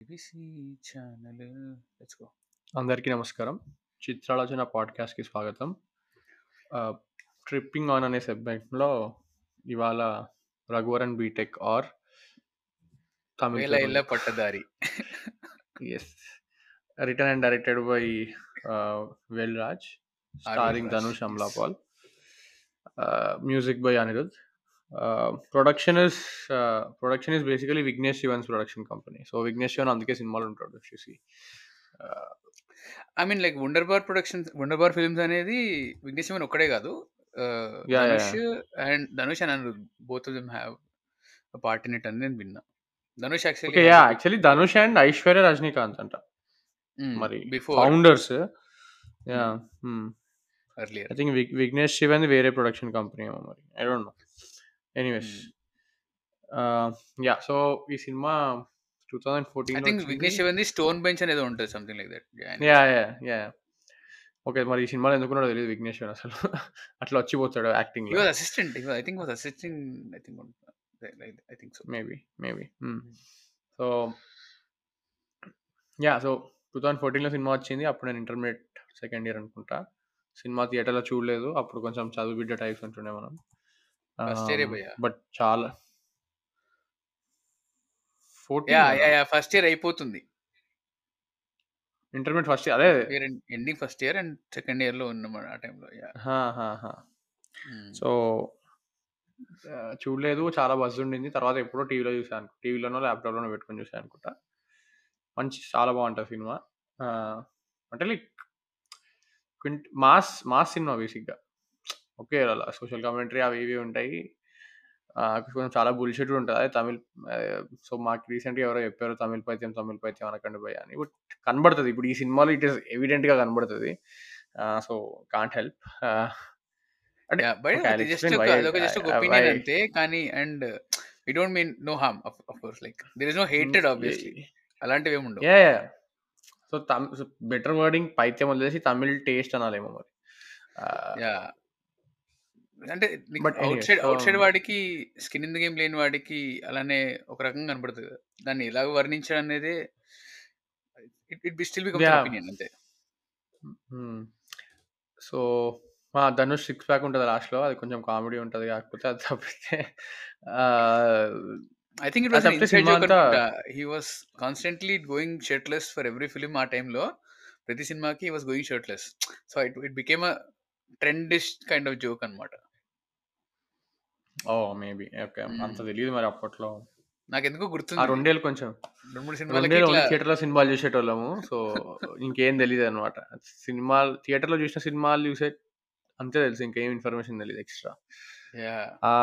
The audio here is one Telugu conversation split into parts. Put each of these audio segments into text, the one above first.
బీబీసీ ఛానల్ లెట్స్ గో అందరికీ నమస్కారం చిత్రాలోచన పాడ్కాస్ట్కి స్వాగతం ట్రిప్పింగ్ ఆన్ అనే సెగ్మెంట్లో ఇవాళ రఘువరన్ బీటెక్ ఆర్ తమిళ్ వేల ఇళ్ళ పట్టదారి yes return and directed by well Raj starring Raj, Dhanush yes. అమ్లాపాల్ music by Anirudh production is production is basically Vignesh శివన్స్ production company so Vignesh Sivan అందుకే సినిమాలు ఉంటాడు చూసి I mean like wonder bar production wonder bar films అనేది విఘ్నేష్ శివన్ ఒక్కడే కాదు Yeah, Dhanush and Dhanush and Anirudh both of them have part in it అని నేను విన్నా Dhanush okay actually yeah actually Dhanush and Aishwarya Rajinikanth అంట మరి before founders yeah earlier I think Vignesh Shivan వేరే ప్రొడక్షన్ కంపెనీ ఏమో మరి I don't know anyways yeah so ఈ cinema two thousand I fourteen think Vignesh Shivan stone bench అనేది ఉంటుంది something like that yeah yeah yeah okay మరి ఈ సినిమాలో ఎందుకున్నాడో తెలియదు విఘ్నేష్ శివన్ అసలు అట్లా వచ్చిపోతాడు acting he was assistant I think was assisting I think I think so maybe maybe so yeah so two thousand ఫోర్టీన్లో సినిమా వచ్చింది అప్పుడు నేను ఇంటర్మీడియట్ సెకండ్ ఇయర్ అనుకుంటా సినిమా థియేటర్లో చూడలేదు అప్పుడు కొంచెం చదువు బిడ్డ టైప్స్ ఉంటుండే మనం First year ఏ భయ్యా? బట్ చాలా yeah fourteen yeah yeah first year అయిపోతుంది ఇంటర్మీడియట్ ఫస్ట్ అదే year ending first year and second year లో ఉన్నాం ఆ టైంలో యా హా, హా, హా. సో ఆ, చూడలేదు చాలా బజ్ ఉండింది తర్వాత ఎప్పుడో టీవీలో చూసాను టీవీలోనో ల్యాప్టాప్లోనో పెట్టుకొని చూసాను అనుకుంటా మంచి చాలా బాగుంటుంది సినిమా ఆ, అంటే లైక్ మాస్ మాస్ సినిమా బేసిక్గా ఓకే అలా సోషల్ కామెంటరీ అవి ఇవి ఉంటాయి ఆ, కొంచెం చాలా బుల్షెట్ ఉంటుంది అదే తమిళ్ సో మాకు రీసెంట్గా ఎవరో చెప్పారు తమిళ్ పైత్యం తమిళ్ పైత్యం అనకండి పోయి అని బట్ కనబడుతుంది ఇప్పుడు ఈ సినిమాలో ఇట్ ఇస్ ఎవిడెంట్గా కనబడుతుంది సో కాంట్ హెల్ప్ అంటే yeah but okay, I'll just explain ఒక why I- అదొక జస్ట్ ఒక I- ఒపీనియన్ why- అంతే కానీ and we don't mean no harm of course like there is no hated obviously అలాంటివి ఏమి ఉండవు yeah so Tamil better wording పైత్యం వదిలేసి తమిళ్ టేస్ట్ అనాలేమో మరి యా అంటే But anyway, outside outside so- వాడికి స్కిన్ ఇన్ ద గేమ్ లేని వాడికి అలానే ఒక రకంగా కనబడుతుంది కదా. దాన్ని ఎలా వర్ణించడం అనేది it it be still become Yeah. Opinion అంతే సో మా ధనుష్ సిక్స్ ప్యాక్ ఉంటుంది లాస్ట్లో అది కొంచెం కామెడీ ఉంటుంది కాకపోతే అది తప్పితే ఐ థింక్ ఇట్ అది వాస్ తప్పితే ఇన్సైడ్ సినిమా జోక్ అంతా- అనుకుంటా he was constantly going shirtless for every film ఆ టైంలో ప్రతి సినిమాకి he was going shirtless so it it became a trendish kind of joke అనమాట ఓ మేబీ ఓకే Hmm. అంత తెలియదు మరి అప్పట్లో నాకు ఎందుకో ఆ గుర్తుంది రెండేళ్ళు కొంచెం రెండు మూడు సినిమాలకి రెండేళ్ళు ఓన్లీ ఇట్లా థియేటర్లో సినిమాలు చూసేటోళ్ళము సో ఇంకేం తెలియదు అనమాట సినిమాలు థియేటర్లో చూసిన సినిమాలు చూసే అంతే తెలుసు ఇంకేం ఇన్ఫర్మేషన్ తెలియదు extra yeah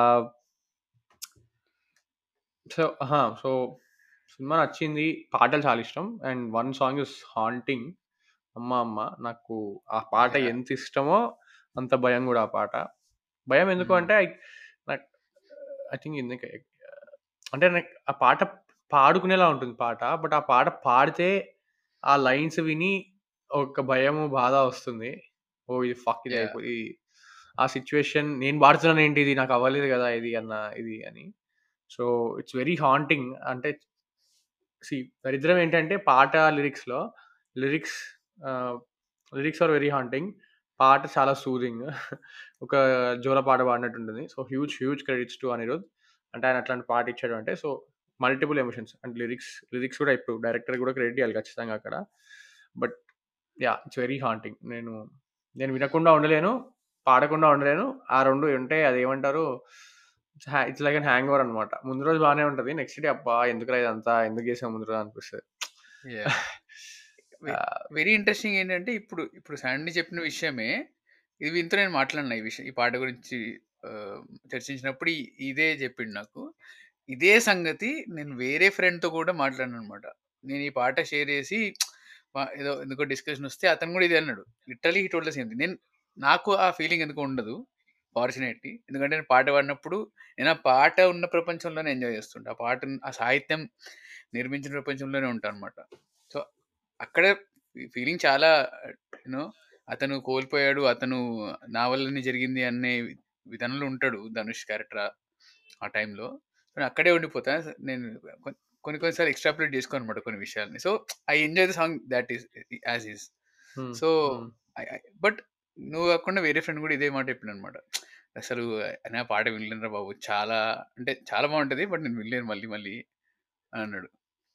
so so cinema నచ్చింది పాటలు చాలా ఇష్టం and one song is haunting అమ్మ అమ్మ నాకు ఆ పాట Yeah. ఎంత ఇష్టమో అంత భయం కూడా ఆ పాట భయం ఎందుకు Mm. అంటే I- నాకు ఐ థింక్ ఎందుకు అంటే నాకు ఆ పాట పాడుకునేలా ఉంటుంది పాట బట్ ఆ పాట పాడితే ఆ లైన్స్ విని ఒక భయము బాధ వస్తుంది ఓ ఇది ఫక్ ఇది Yeah. అయిపోయి ఆ సిచ్యువేషన్ నేను పాడుతున్నాను ఏంటి ఇది నాకు అవ్వలేదు కదా ఇది అన్న ఇది అని సో ఇట్స్ వెరీ హాంటింగ్ అంటే సి దరిద్రం ఏంటంటే పాట లిరిక్స్లో lyrics lyrics are very haunting పాట చాలా సూదింగ్ ఒక జోల పాట పాడినట్టు ఉంటుంది so huge huge credits to Anirudh అంటే ఆయన అట్లాంటి పాట ఇచ్చాడు అంటే సో మల్టిపుల్ ఎమోషన్స్ అంటే లిరిక్స్ లిరిక్స్ కూడా ఇప్పుడు డైరెక్టర్ కూడా క్రెడిట్ ఇవ్వాలి ఖచ్చితంగా అక్కడ but yeah it's very haunting నేను నేను వినకుండా ఉండలేను పాడకుండా ఉండలేను ఆ రెండు ఉంటే అది ఏమంటారు it's like an hangover అనమాట ముందు రోజు బాగానే ఉంటుంది నెక్స్ట్ డే అబ్బా ఎందుకు ఇదంతా ఎందుకు చేసాం ముందు రోజు అనిపిస్తుంది వెరీ ఇంట్రెస్టింగ్ ఏంటంటే ఇప్పుడు ఇప్పుడు శాండీ చెప్పిన విషయమే ఇది ఇంత నేను మాట్లాడిన ఈ విషయం ఈ పాట గురించి ఆ, చర్చించినప్పుడు ఈ- ఇదే చెప్పిండు నాకు ఇదే సంగతి నేను వేరే ఫ్రెండ్తో కూడా మాట్లాడిన అనమాట నేను ఈ పాట షేర్ చేసి వా- ఏదో ఎందుకో డిస్కషన్ వస్తే అతను కూడా ఇది అన్నాడు లిటరలీ హీ టోల్డ్ సేమ్ నేను నాకు ఆ ఫీలింగ్ ఎందుకు ఉండదు ఫార్చునేట్లీ ఎందుకంటే నేను పాట పాడినప్పుడు నేను ఆ పాట ఉన్న ప్రపంచంలోనే ఎంజాయ్ చేస్తుంటా ఆ పాట ఆ సాహిత్యం నిర్మించిన ప్రపంచంలోనే ఉంటాను అనమాట సో అక్కడ ఫీలింగ్ చాలా యూనో అతను కోల్పోయాడు అతను నా వల్లనే జరిగింది అనే విధానంలో ఉంటాడు ధనుష్ క్యారెక్టర్ ఆ టైంలో నేను అక్కడే ఉండిపోతా నేను కొ- కొన్ని కొన్ని సార్లు ఎక్స్ట్రాపులేట్ చేసుకోనమాట కొన్ని విషయాల్ని. So, I enjoy the song that is as is. Hmm. So, hmm. I I but నువ్వు కాకుండా వేరే ఫ్రెండ్ కూడా ఇదే మాట చెప్పిండనమాట. అసలు "అన్నా ఆ పాట వినలేనురా బాబు. చాలా అంటే చాలా బావుంటది. బట్ నేను వినలేను మళ్ళీ మళ్ళీ" అని అన్నాడు.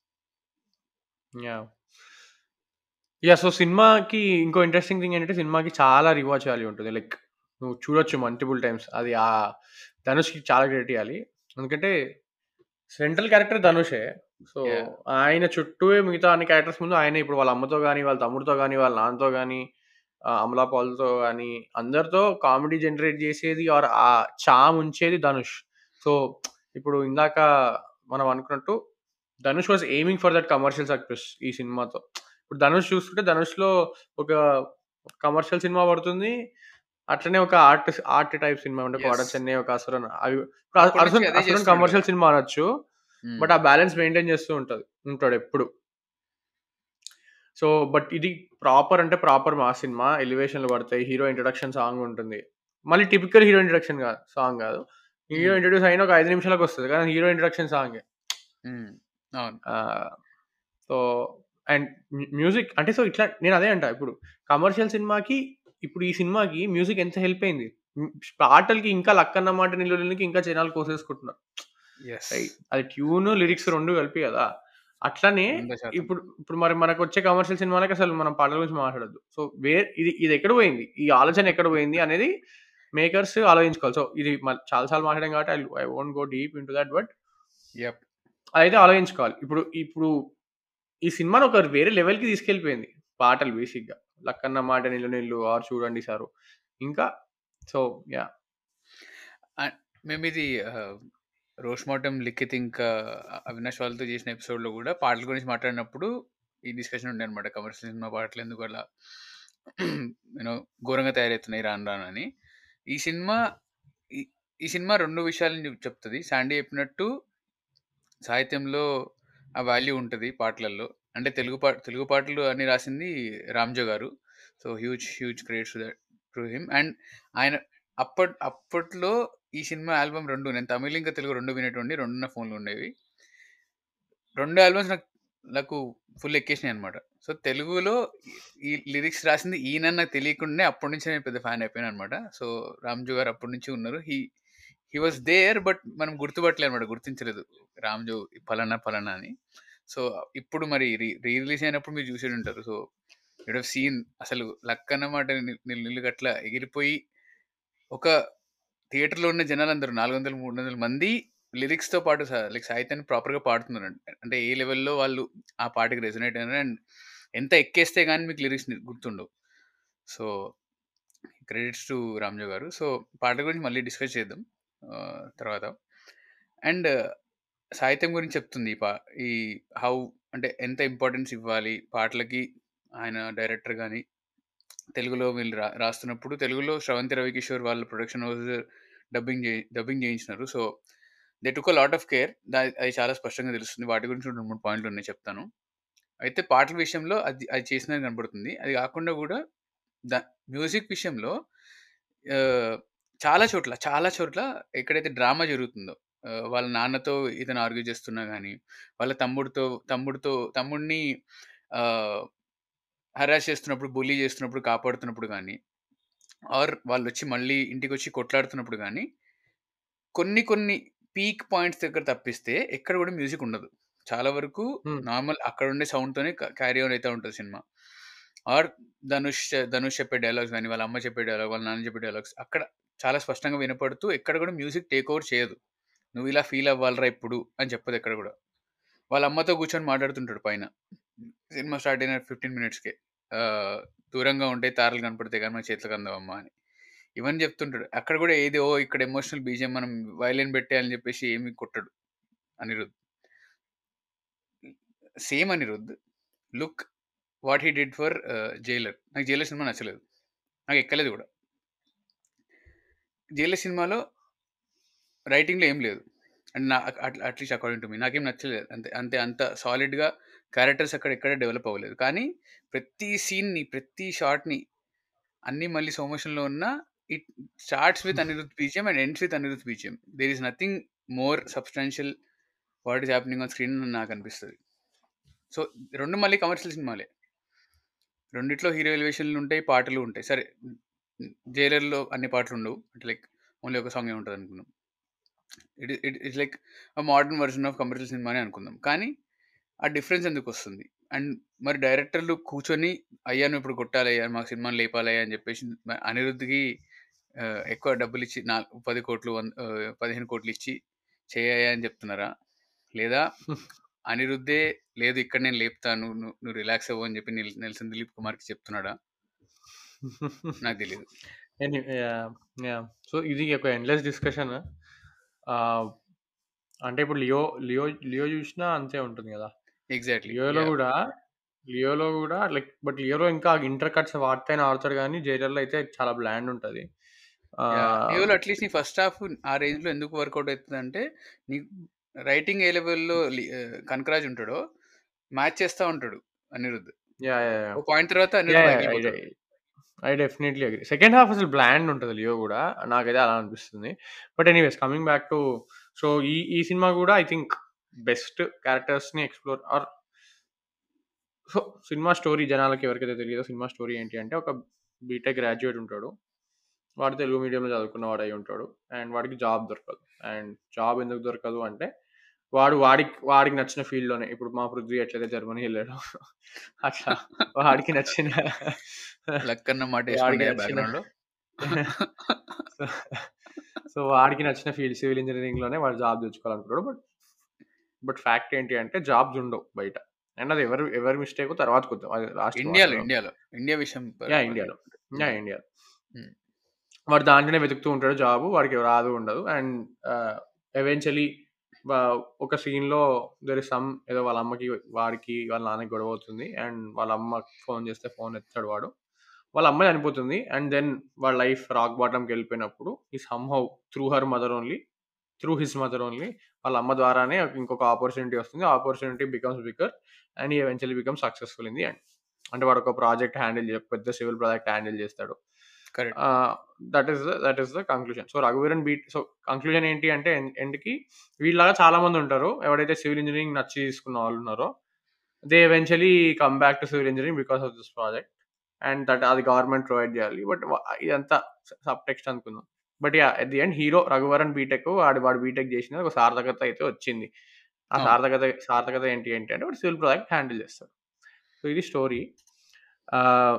యాహ్! యాహ్! సో, సినిమాకి ఇంకో ఇంట్రెస్టింగ్ థింగ్ ఏంటంటే సినిమాకి చాలా రీవాచ్ వాల్యూ ఉంటది. లైక్ నువ్వు చూడొచ్చు మల్టిపుల్ టైమ్స్. అది ఆహ్, ధనుష్‌కి చాలా క్రెడిట్ ఇయ్యాలి. ఎందుకంటే సెంట్రల్ క్యారెక్టర్ ధనుషే. So, yeah! ఆయన చుట్టూ మిగతా అన్ని క్యారెక్టర్స్ ముందు ఆయనే ఇప్పుడు వాళ్ళ అమ్మతో గాని, వాళ్ళ తమ్ముడితో గాని, వాళ్ళ నాన్నతో గాని, ఆహ్, అమలా పాల్‌తో గాని అందరితో కామెడీ జనరేట్ చేసేది ఆర్ ఆ చార్మ్ ఉంచేది ధనుష్. సో, ఇప్పుడు ఇందాక మనం అనుకున్నట్టు Dhanush was aiming for that commercial success ఈ సినిమాతో. ఇప్పుడు ధనుష్ చూసుకుంటే ధనుష్‌లో ఒక కమర్షియల్ సినిమా పడుతుంది. అట్లనే ఒక ఆర్ట్ ఆర్ట్ టైప్ సినిమా అంటే 'కోట యెస్. చెన్నై', ఒక 'అసురన్' అవి ఇప్పుడు అప్పటి నుంచి అసురన్ అదే 'అసురన్' చేస్తున్నాడు కమర్షియల్ కదా! సినిమా అనొచ్చు. బట్ హ్మ్. ఆ బ్యాలెన్స్ మెయింటైన్ చేస్తూ ఉంటది ఉంటాడెప్పుడు. సో, బట్ ఇది ప్రాపర్ అంటే ప్రాపర్ మాస్ సినిమా. ఎలివేషన్‌లు పడతాయి. హీరో ఇంట్రడక్షన్ సాంగ్ ఉంటుంది. మళ్ళీ టిపికల్ హీరో ఇంట్రడక్షన్ కాదు సాంగ్ కాదు. Hero hmm. ఇంట్రొడ్యూస్ అయిన ఒక 5 నిమిషాలకు వస్తది. కానీ హీరో ఇంట్రడక్షన్ సాంగే. హ్మ్. అవును. Ah, so, and mu music అంటే సో, ఇట్లా నేను అదే అంటా. ఇప్పుడు కమర్షియల్ సినిమాకి ఇప్పుడు ఈ సినిమాకి మ్యూజిక్ ఎంత హెల్ప్ అయింది. హ్మ్. పాటలకి ఇంకా 'లక్కన్న మాట నిలువెల్లు'కి ఇంకా జనాలు కోసేసుకుంటున్నారు. యెస్. రైట్. అది ట్యూను, లిరిక్స్ 2 కలిపి కదా! అట్లనే 100% ఇప్పుడు ఇప్పుడు మరి మనకొచ్చే కమర్షియల్ సినిమాలకి అసలు మనం పాటల గురించి మాట్లాడొద్దు. సో, వేర్ ఇది ఇది ఎక్కడ పోయింది? ఈ ఆలోచన ఎక్కడ పోయింది అనేది మేకర్స్ ఆలోచించుకోవాలి. సో, ఇది మ చాలా సార్లు మాట్లాడాం కాబట్టి I I won't go deep into that but yep. అదైతే ఆలోచించుకోవాలి. ఇప్పుడు ఇప్పుడు ఈ సినిమాని ఒక వేరే లెవెల్‌కి తీసుకెళ్ళిపోయింది. పాటలు బేసిక్‌గా. 'లక్కన్న మాట నిలు నిల్లు' ఆర్ 'చూడండి సారు' ఇంకా సో, యాహ్! ఆహ్, మేమిది ఆహ్, రోస్ట్ మార్టం లిఖిత్ ఇంకా అవినాష్ వాళ్ళతో చేసిన ఎపిసోడ్‌లో కూడా పాటల గురించి మాట్లాడినప్పుడు ఈ డిస్కషన్ ఉండే అనమాట. కమర్షియల్ సినిమా పాటలు ఎందుకు అలా యూ నో ఘోరంగా తయారవుతున్నాయి రాను రానని. ఈ సినిమా ఈ ఈ సినిమా 2 విషయాలను చెప్తది. శాండీ చెప్పినట్టు సాహిత్యంలో ఆ వాల్యూ ఉంటది పాటలల్లో. అంటే తెలుగు పా తెలుగు పాటలు అన్ని రాసింది రామ్‌జో గారు. So, huge huge credits to that to him. And ఆయన అప్పట్ అప్పట్లో ఈ సినిమా ఆల్బమ్ 2 నేను తమిళ్ ఇంకా తెలుగు 2 వినేటోడిని. 2 నా ఫోన్‌లో ఉండేవి. 2 ఆల్బమ్స్ నాకు నాకు ఫుల్ ఎక్కేసినాయి అనమాట. సో, తెలుగులో ఈ లిరిక్స్ రాసింది ఈయనని నాకు తెలియకుండానే అప్పటి నుంచి నేను పెద్ద ఫ్యాన్ అయిపోయాననమాట. సో, రామ్‌జో గారు అప్పటి నుంచి ఉన్నారు. He he was there but మనం గుర్తుపట్టలేదు అనమాట. గుర్తించలేదు. రామ్‌జో పలానా పలానా అని. సో, ఇప్పుడు మరి రీ రీ రిలీజ్ అయినప్పుడు మీరు చూసే ఉంటారు. So, you would have seen అసలు 'లక్కన్న మాట నిల్లు నిల్లు'కి అట్లా ఎగిరిపోయి ఒక థియేటర్‌లో ఉన్న జనాలందరూ 400, 300 మంది లిరిక్స్‌తో పాటు స లైక్ సాహిత్యాన్ని ప్రాపర్‌గా పాడుతున్నారు. అంటే ఏ లెవెల్‌లో వాళ్ళు ఆ పాటకి రెసొనేట్ అయినారు అండ్ ఎంత ఎక్కేస్తే గాని మీకు లిరిక్స్ గుర్తుండవు. సో, క్రెడిట్స్ టు రామ్‌జో గారు. సో, పాటల గురించి మళ్ళీ డిస్కస్ చేద్దాం ఆహ్, తర్వాత. అండ్ సాహిత్యం గురించి చెప్తుంది ఈ పా ఈ హౌ అంటే ఎంత ఇంపార్టెన్స్ ఇవ్వాలి పాటలకి ఆయన డైరెక్టర్ గాని, తెలుగులో వీళ్ళు రా రాస్తున్నప్పుడు తెలుగులో శ్రవంతి రవికిషోర్ వాళ్ళ ప్రొడక్షన్ హౌస్ డబ్బింగ్ జే డబ్బింగ్ చేయించినారు. So, they took a lot of care. The అది చాలా స్పష్టంగా తెలుస్తుంది. వాటి గురించి 2, 3 పాయింట్లు ఉన్నాయి చెప్తాను. అయితే పాటల విషయంలో అది అది చేసినది కనపడుతుంది. అది కాకుండా కూడా ద మ్యూజిక్ విషయంలో ఆహ్, చాలా చోట్ల, చాలా చోట్ల ఎక్కడైతే డ్రామా జరుగుతుందో ఆహ్, వాళ్ళ నాన్నతో ఇతను ఆర్గ్యూ చేస్తున్నా గాని, వాళ్ళ తమ్ముడితో తమ్ముడితో తమ్ముడిని ఆహ్, హరాస్ చేస్తున్నప్పుడు, బుల్లీ చేస్తున్నప్పుడు, కాపాడుతున్నప్పుడు గాని, ఆర్ వాళ్ళొచ్చి మళ్ళీ ఇంటికొచ్చి కొట్లాడుతున్నప్పుడు గాని, కొన్ని కొన్ని పీక్ పాయింట్స్ దగ్గర తప్పిస్తే ఎక్కడ కూడా మ్యూజిక్ ఉండదు. చాలా వరకు హ్మ్. నార్మల్ అక్కడుండే సౌండ్‌తోనే క క్యారీ ఆన్ అయితా ఉంటది సినిమా. ఆర్ ధనుష్ ధనుష్ చెప్పే డైలాగ్స్ గాని, వాళ్ళ అమ్మ చెప్పే డైలాగ్, వాళ్ళ నాన్న చెప్పే డైలాగ్స్ అక్కడ చాలా స్పష్టంగా వినపడుతూ ఎక్కడ కూడా మ్యూజిక్ టేక్ ఓవర్ చేయదు. నువ్వు ఇలా ఫీల్ అవ్వాలిరా ఇప్పుడు అని చెప్పదు ఎక్కడ కూడా. వాళ్ళ అమ్మతో కూర్చొని మాట్లాడుతుంటాడు పైన. సినిమా స్టార్ట్ అయిన 15 మినిట్స్‌కే. ఆహ్, దూరంగా ఉంటే తారలు కనపడితే గాని మన చేతులకు అందవమ్మా అని. ఇవన్నీ చెప్తుంటాడు. అక్కడ కూడా ఏది ఓ ఇక్కడ ఎమోషనల్ బీజీఎం మనం వయలిన్ పెట్టేయాలని చెప్పేసి ఏమి కొట్టడు Anirudh. Same Anirudh look what he did for ah, 'Jailer'. నాకు 'జైలర్' సినిమా నచ్చలేదు. నాకు ఎక్కలేదు కూడా. 'జైలర్' సినిమాలో రైటింగ్‌లో ఏం లేదు. అండ్ నా at at least according to me నాకేం నచ్చలేదు. అంతే అంతే అంత సాలిడ్‌గా క్యారెక్టర్స్ అక్కడ ఎక్కడ డెవలప్ అవ్వలేదు. కానీ ప్రతి సీన్‌ని, ప్రతి షాట్‌ని అన్నీ మళ్ళీ స్లో మోషన్‌లో ఉన్న it starts with Anirudh BGM and ends with Anirudh BGM. There is nothing more substantial what is happening on screen అని నాకు అనిపిస్తది. సో, 2 మళ్ళీ కమర్షియల్ సినిమాలే. రెండిట్లో హీరో ఎలివేషన్‌లు ఉంటాయి, పాటలు ఉంటాయి. సరే హ్మ్, హ్మ్, 'జైలర్‌లో' అన్ని పాటలుండవు. అంటే లైక్ ఓన్లీ ఒక సాంగే ఉంటదనుకుందాం. It it it's like a modern version of commercial cinema అనే అనుకుందాం. కానీ ఆ డిఫరెన్స్ ఎందుకొస్తుంది? అండ్ మరి డైరెక్టర్లు కూర్చొని అయ్యా నువ్వు ఇప్పుడు కొట్టాలయ్యా, మాకు సినిమాని లేపాలయ్యా అని చెప్పేసి మ అనిరుద్‌కి ఆహ్, ఎక్కువ డబ్బులిచ్చి నా 10,00,00,000 వన్ ఆహ్, 15,00,00,000 ఇచ్చి చేయయ్యా అని చెప్తున్నారా? లేదా అనిరుద్దే లేదు ఇక్కడ నేను లేపుతాను. నువ్వు నువ్వు రిలాక్స్ అవ్వు అని చెప్పి నెల్ నెల్సన్ దిలీప్ కుమార్‌కి చెప్తున్నాడా? నాకు తెలీదు. Any yeah! యాహ్! సో, ఇది ఒక ఎండ్‌లెస్ డిస్కషన్. ఆహ్, అంటే ఇప్పుడు 'లియో' 'లియో' 'లియో' చూసినా అంతే ఉంటుంది గదా! ఎగ్జాక్ట్‌లీ. 'లియోలో' యాహ్! గూడా 'లియోలో' గూడా లైక్ బట్ 'లియోలో' ఇంకా ఇంటర్ కట్స్ వాటితోనే ఆడతాడు గానీ 'జైలర్‌లో' అయితే చాలా బ్లాండ్ ఉంటది. యాహ్! ఆహ్ 'లియోలో' అట్‌లీస్ట్ నీ ఫస్ట్ హాఫ్ ఆ రేంజ్‌లో ఎందుకు వర్కౌట్ అయితదంటే నీకు రైటింగ్ ఏ లెవెల్‌లో లి ఆహ్, కనకరాజ్ ఉంటాడో మ్యాచ్ చేస్తా ఉంటాడు అనిరుద్. యాహ్! యాహ్! యాహ్! ఓ పాయింట్ తర్వాత యాహ్! అనిరుద్ యాహ్! ఐ పగిలిపోతాడు. I definitely agree. Second half అసలు బ్లాండ్ ఉంటది 'లియో' గూడా. నాకైతే అలా అనిపిస్తుంది. But anyways coming back to so, ఈ ఈ సినిమా గూడా ఐ థింక్ బెస్ట్ క్యారెక్టర్స్‌ని explore or so, cinema story జనాలకి ఎవరికైతే తెలియదో సినిమా స్టోరీ ఏంటి అంటే ఒక బీటెక్ గ్రాడ్యుయేట్ ఉంటాడు. వాడు తెలుగు మీడియంలో చదువుకున్నవాడు అయి ఉంటాడు. అండ్ వాడికి జాబ్ దొరకదు. అండ్ జాబ్ ఎందుకు దొరకదు అంటే వాడు వాడికి వాడికి నచ్చిన ఫీల్డ్‌లోనే ఇప్పుడు మా పృథ్వీ ఎట్లయితే జర్మనీ ఎళ్ళాడో అట్లా వాడికి నచ్చిన లక్ అన్న మాట వాడికి ఏసుకోండియా నచ్చిన బ్యాక్‌గ్రౌండ్‌లో. సో, సో, వాడికి నచ్చిన ఫీల్డ్ సివిల్ ఇంజినీరింగ్‌లోనే వాడు జాబ్ తెచ్చుకోవాలనుకున్నాడు. బట్ బట్ ఫ్యాక్ట్ ఏంటి అంటే జాబ్స్ ఉండవు బయట. అండ్ అది ఎవరు ఎవరి మిస్టేకో తర్వాతకొద్దాం. అది లాస్ట్‌కి ఇండియాలో, మాట్లాడదాం. ఇండియాలో. ఇండియా విషయం ప యాహ్! ప ఇండియాలో. హ్మ్. యాహ్! ఇండియాలో. హ్మ్. వాడు దాంట్లోనే వెతుకుతూ ఉంటాడు జాబు. వాడికి రాదు ఉండదు. అండ్ ఆహ్, ఎవెన్చువల్లీ వ ఒక సీన్‌లో దేర్ ఇస్ సమ్ ఏదో వాళ్ళ అమ్మకి, వాడికి, వాళ్ళ నాన్నకి గొడవ అవుతుంది. అండ్ వాళ్ళ అమ్మకి ఫోన్ చేస్తే ఫోన్ ఎత్తుతాడు వాడు. వాళ్ళ అమ్మ చనిపోతుంది. అండ్ దెన్ వాళ్ళ లైఫ్ రాక్ బాటమ్‌కి వెళ్ళిపోయినప్పుడు ఈ somehow through her mother only through his mother only వాళ్ళ అమ్మ ద్వారానే ఇంకొక ఆపర్చునిటీ వస్తుంది. ఆ opportunity becomes bigger and he eventually becomes successful in the end. అంటే వాడు ఒక ప్రాజెక్ట్ హ్యాండిల్ చే పెద్ద సివిల్ ప్రాజెక్ట్ హ్యాండిల్ చేస్తాడు. Correct. Ah, that is the that is the conclusion. So, 'Raghuvaran బీట్' సో, కంక్లూజన్ ఏంటి అంటే ఎండ్ ఎండ్‌కి వీళ్ళలాగా చాలా మంది ఉంటారు. ఎవడైతే సివిల్ ఇంజినీరింగ్ నచ్చి తీసుకున్న వాళ్ళు ఉన్నారో they eventually come back to civil engineering because of this project. And that అది గవర్నమెంట్ ప్రొవైడ్ చేయాలి. బట్ వ ఇదంతా సబ్ టెక్స్ట్ అనుకుందాం. But yeah! At the end hero 'Raghuvaran B Tech' వాడు వాడు బీటెక్ చేసిన ఒక సార్థకత అయితే వచ్చింది. ఆ అవును. సార్థకత సార్థకత ఏంటి ఏంటి అంటే వాడు సివిల్ ప్రాజెక్ట్ హ్యాండిల్ చేస్తాడు. సో, ఇది story. Ah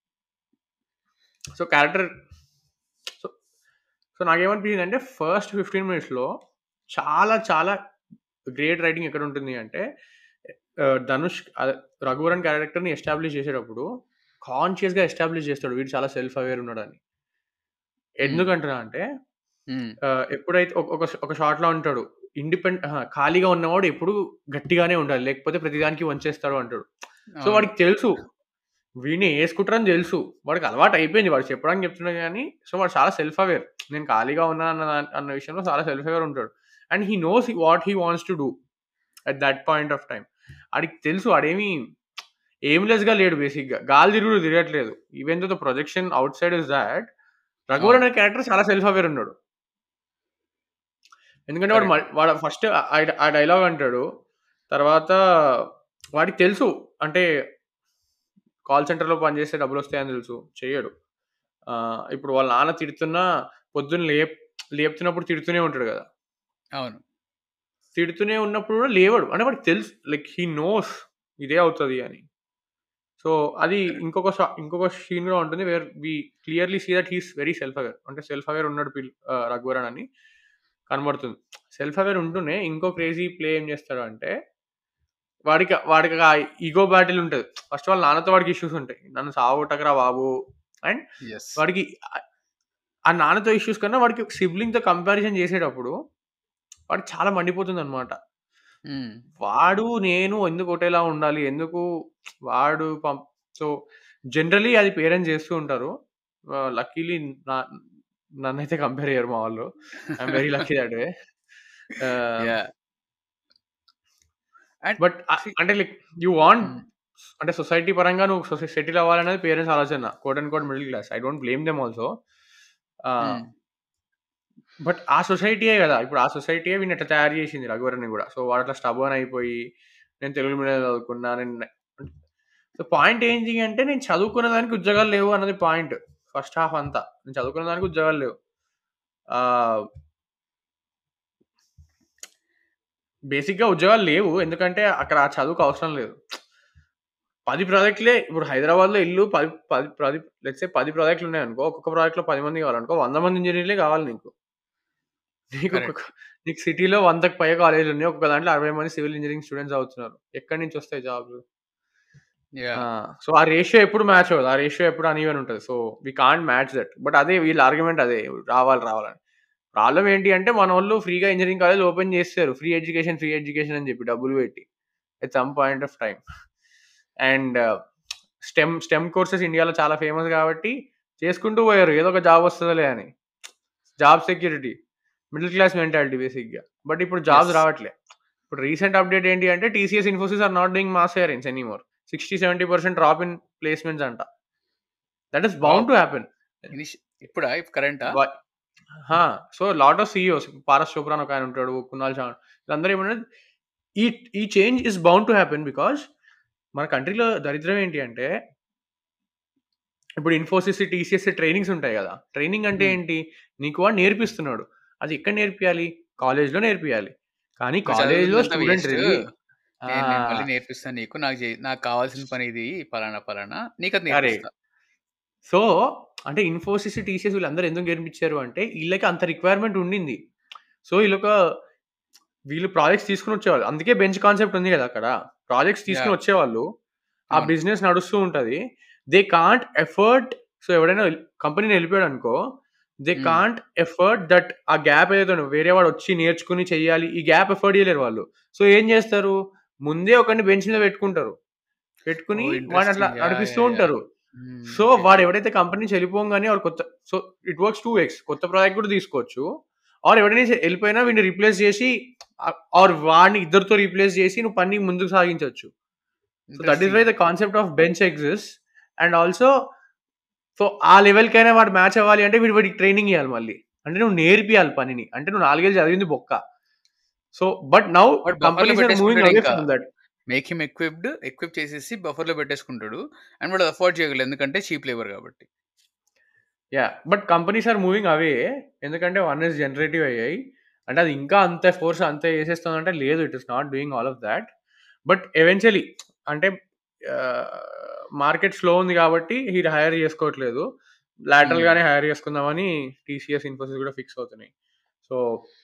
so, character so, so, నాకేమనిపించిందంటే ఫస్ట్ 15 మినిట్స్‌లో చాలా చాలా గ్రేట్ రైటింగ్ ఎక్కడుంటుంది అంటే ఆహ్, ధనుష్ అదే 'రఘువరన్' క్యారెక్టర్‌ని ఎస్టాబ్లిష్ చేసేటప్పుడు కాన్షియస్‌గా ఎస్టాబ్లిష్ చేస్తాడు. వీడు చాలా సెల్ఫ్ అవేర్ ఉన్నాడని. హ్మ్. ఎందుకంటున్నా అంటే హ్మ్. ఆహ్, ఎప్పుడైతే ఒక ఒక ఒక షాట్‌లో అంటాడు. ఇండిపెండ్ అహా! ఖాళీగా ఉన్నవాడు ఎప్పుడు గట్టిగానే ఉండాలి. లేకపోతే ప్రతిదానికి వంచేస్తాడు అంటాడు. సో, అవును. వాడికి తెలుసు. వీడిని యేసుకుంటారని తెలుసు. వాడికి అలవాటు అయిపోయింది. వాడు చెప్పడానికి చెప్తున్నాడు గానీ, సో, వాడు చాలా సెల్ఫ్ అవేర్. నేను ఖాళీగా ఉన్నాను అన్న దాన్ అన్న విషయంలో చాలా సెల్ఫ్ అవేర్ ఉంటాడు. And he knows what he wants to do at that point of time. ఆడికి తెలుసు వాడేమి ఎయిమ్‌లెస్‌గా లేడు బేసిక్‌గా. గాలి తిరుగుడు తిరగట్లేదు. Even though the projection outside is that Raghuvaran అవును. అనే క్యారెక్టర్ చాలా సెల్ఫ్ అవేర్ ఉన్నాడు. ఎందుకంటే వాడు కరెక్ట్. మ వాడు ఫస్ట్ ఆ ఆ డైలాగ్ అంటాడు. తర్వాత వాడికి తెలుసు. అంటే కాల్ సెంటర్‌లో పనిచేస్తే డబ్బులొస్తాయని తెలుసు. చెయ్యడు. ఆహ్, ఇప్పుడు వాళ్ళ నాన్న తిడుతున్నా పొద్దున్న లేప్ లేపుతున్నప్పుడు తిడుతూనే ఉంటాడు గదా! అవును. తిడుతూనే ఉన్నప్పుడు కూడా లేవడు. అంటే వాడికి తెలుసు. లైక్ హి నోస్ ఇదే అవుతది అని. సో, అది కరెక్ట్. ఇంకొక షా ఇంకొక సీన్ కూడా ఉంటుంది. Where we clearly see that he is very self aware. అంటే సెల్ఫ్ అవేర్ ఉన్నాడు పిల్ ఆహ్, రఘువరన్ అని కనబడుతుంది. సెల్ఫ్ అవేర్ ఉంటూనే ఇంకో క్రేజీ ప్లే ఏం చేస్తాడు అంటే వాడికి వాడికి ఆ ఇగో బ్యాటిల్ ఉంటది. ఫస్ట్ వాళ్ళ నాన్నతో వాడికి ఇష్యూస్ ఉంటాయి. నన్ను సావగొట్టకురా బాబు! And yes. వాడికి ఆహ్, ఆ నాన్నతో ఇష్యూస్ కన్నా వాడికి సిబ్లింగ్‌తో కంపారిజన్ చేసేటప్పుడు వాడికి చాలా మండిపోతుందన్నమాట. హ్మ్. వాడు, నేను ఎందుకు ఒకటేలా ఉండాలి? ఎందుకు వాడు పం సో, జనరల్లీ అది పేరెంట్స్ చేస్తూ ఉంటారు. ఆహ్, లక్కీలీ నా నన్నైతే కంపేర్ చేయరు మా వాళ్ళు. I am very lucky that way. Ah yeah! And but ah, see అంటే లైక్ యూ వాంట్ హ్మ్. అంటే సొసైటీ పరంగా నువ్వు సొసై సెటిల్ అవ్వాలనేది పేరెంట్స్ ఆలోచన. Quote and quote middle class. I don't blame them also. Ah hmm. But ఆ సొసైటీయే గదా! ఇప్పుడు ఆ సొసైటీయే వీడిని అట్లా తయారు చేసింది రఘువరన్‌ని గూడా. సో, వాడు అట్లా స్టబర్న్ అయిపోయి, నేను తెలుగు మీడియంలో చదువుకున్నా. నేను సో, పాయింట్ ఏంటి అంటే నేను చదువుకున్న దానికి ఉద్యోగాలు లేవు అన్నది పాయింట్. ఫస్ట్ హాఫ్ అంతా. నేను చదువుకున్న దానికి ఉద్యోగాలు లేవు. ఆహ్ బేసిక్‌గా ఉద్యోగాలు లేవు. ఎందుకంటే అక్కడ ఆ చదువుకు అవసరం లేదు. 10 ప్రాజెక్ట్‌లే ఇప్పుడు హైదరాబాద్‌లో ఇల్లు 10 10 10 లెట్స్ సే 10 ప్రాజెక్ట్‌లు ఉన్నాయనుకో. ఒక్కొక్క ప్రాజెక్ట్‌లో 10 మంది కావాలనుకో 100 మంది ఇంజినీర్‌లే కావాలి నీకు. నీకు కరెక్ట్. ఒక్కొక్క నీకు సిటీలో 100కి పైగా కాలేజ్‌లు ఉన్నాయి. ఒక్కొక్క దాంట్లో 60 మంది సివిల్ ఇంజినీరింగ్ స్టూడెంట్స్ చదువుతున్నారు. ఎక్కడి నుంచి వస్తాయి జాబ్‌లు? ఆ! యాహ్! సో, ఆ రేషియో ఎప్పుడు మ్యాచ్ అవ్వదు. ఆ రేషియో ఎప్పుడు అన్‌ఈవెన్ ఉంటది. So, we can't match that. But అదే వీళ్ళ ఆర్గ్యుమెంట్ అదే. రావాలి రావాలని. ప్రాబ్లమ్ ఏంటి అంటే మనోళ్ళు ఫ్రీగా ఇంజినీరింగ్ కాలేజ్ ఓపెన్ చేస్తారు. ఫ్రీ ఎడ్యుకేషన్, ఫ్రీ ఎడ్యుకేషన్ అని చెప్పి డబ్బులు పెట్టి. At some point of time. And stem stem courses ఇండియాలో చాలా ఫేమస్ కాబట్టి చేసుకుంటూ పోయారు. ఏదో ఒక జాబ్ వస్తదిలే అని. Job security. Middle class mentality బేసిక్‌గా. బట్ ఇప్పుడు జాబ్స్ యెస్. రావట్లే. ఇప్పుడు రీసెంట్ అప్డేట్ ఏంటి అంటే TCS, Infosys are not doing mass hirings anymore. 60, 70% drop in placements అంట. That is bound wow! To happen. ఇనిషి ఇప్పుడా? ఇప్పుడు కరెంటా? Why ah! So, lot of CEOs Paras Chopra అని ఒకాయన ఉంటాడు. కునాల్ చా వీళ్ళందరూ ఏమన్నారు ఈ ఈ change is bound to happen because మన కంట్రీలో దరిద్రం ఏంటి అంటే ఇప్పుడు ఇన్ఫోసిస్, టీసీఎస్ ట్రైనింగ్స్ ఉంటాయి గదా! ట్రైనింగ్ అంటే హ్మ్. ఏంటి? నీకు వాడు నేర్పిస్తున్నాడు. అది ఎక్కడ నేర్పియాలి? కాలేజ్‌లో నేర్పియాలి. కానీ నువ్వు కాలేజ్‌లో చదివిందంతా స్టూడెంట్ వేస్టు. రిలీ ఆ! నేను నేను మళ్ళీ నేర్పిస్తాను నీకు. నాకు జెయి నాకు కావాల్సిన పని ఇది పలానా పలానా. నీకది కరెక్ట్. నేర్పిస్తా. సో, అంటే ఇన్ఫోసిస్, టీసీఎస్ వీళ్ళందరూ ఎందుకు నేర్పించారు అంటే ఈళ్ళకి అంత రిక్వైర్మెంట్ ఉండింది. సో, ఈళ్ళొక వీళ్ళు ప్రాజెక్ట్స్ తీసుకొని వచ్చేవాళ్ళు. అందుకే బెంచ్ కాన్సెప్ట్ ఉంది గదా! అక్కడ. ప్రాజెక్ట్స్ తీసుకొని యాహ్! వచ్చేవాళ్ళు. ఆ అవును. బిజినెస్ నడుస్తూ ఉంటది. దే కాంట్ ఎఫర్ట్ సో, ఎవడైనా కంపెనీని వెళ్ళిపోయాడనుకో they hmm. Can't effort that ఆ గ్యాప్ ఏదైతే ఉందో వేరే వాడు వచ్చి నేర్చుకొని చెయ్యాలి. ఈ గ్యాప్ ఎఫర్ట్ చేయలేరు వాళ్ళు. సో, ఏం చేస్తారు? ముందే ఒకడిని బెంచ్ మీద పెట్టుకుంటారు. పెట్టుకొని ఓహ్! వాడిని అట్లా ఇంట్రెస్టింగ్. యాహ్! నడిపిస్తూ యాహ్! యాహ్! ఉంటారు. హ్మ్. So, okay. వాడు ఎవడైతే కంపెనీ నుంచి వెళ్ళిపోంగానే వాడు కొత్త సో, ఇట్ వర్క్స్ 2 వేస్. కొత్త ప్రాజెక్ట్ కూడా తీసుకోవచ్చు. ఆర్ ఎవడైనా వెళ్ళిపోయినా వీడిని రిప్లేస్ చేసి ఆహ్, ఆర్ వాడిని ఇద్దరితో రీప్లేస్ చేసి నువ్వు పని ముందుకు సాగించొచ్చు. So, that is why interesting. The concept of bench exists. And also so, ఆ లెవెల్‌కైనా వాడు మ్యాచ్ అవ్వాలి అంటే వీడు వాడికి ట్రైనింగ్ ఇయ్యాలి మళ్ళీ. అంటే నువ్వు నేర్పియాలి పనిని. అంటే నువ్వు 4 ఏళ్ళు చదివింది బొక్క. సో, బట్ నౌ వాడు బఫర్‌లో కంపెనీస్ ఆర్ మూవింగ్ పెట్టేసుకుంటాడు అవే ఇంకా. From that. Make him equipped. Equip చేసేసి బఫర్‌లో పెట్టేసుకుంటాడు. అండ్ వాడు అఫోర్డ్ చేయగలడు. ఎందుకంటే చీప్ లేబర్ కాబట్టి. Yeah! But companies are moving away. ఎందుకంటే వన్ ఈస్ జనరేటివ్ అయ్యాయి. అంటే అది ఇంకా అంత ఫోర్స్ అంతే చేసేస్తుందంటే లేదు. It is not doing all of that. But eventually అంటే ఆహ్, మార్కెట్ స్లో ఉంది కాబట్టి ఈడు హైర్ చేసుకోవట్లేదు. హ్మ్. లాటరల్‌గానే హైర్ చేసుకుందామని టీసీఎస్, ఇన్ఫోసిస్ కూడా ఫిక్స్ అవుతున్నాయి. So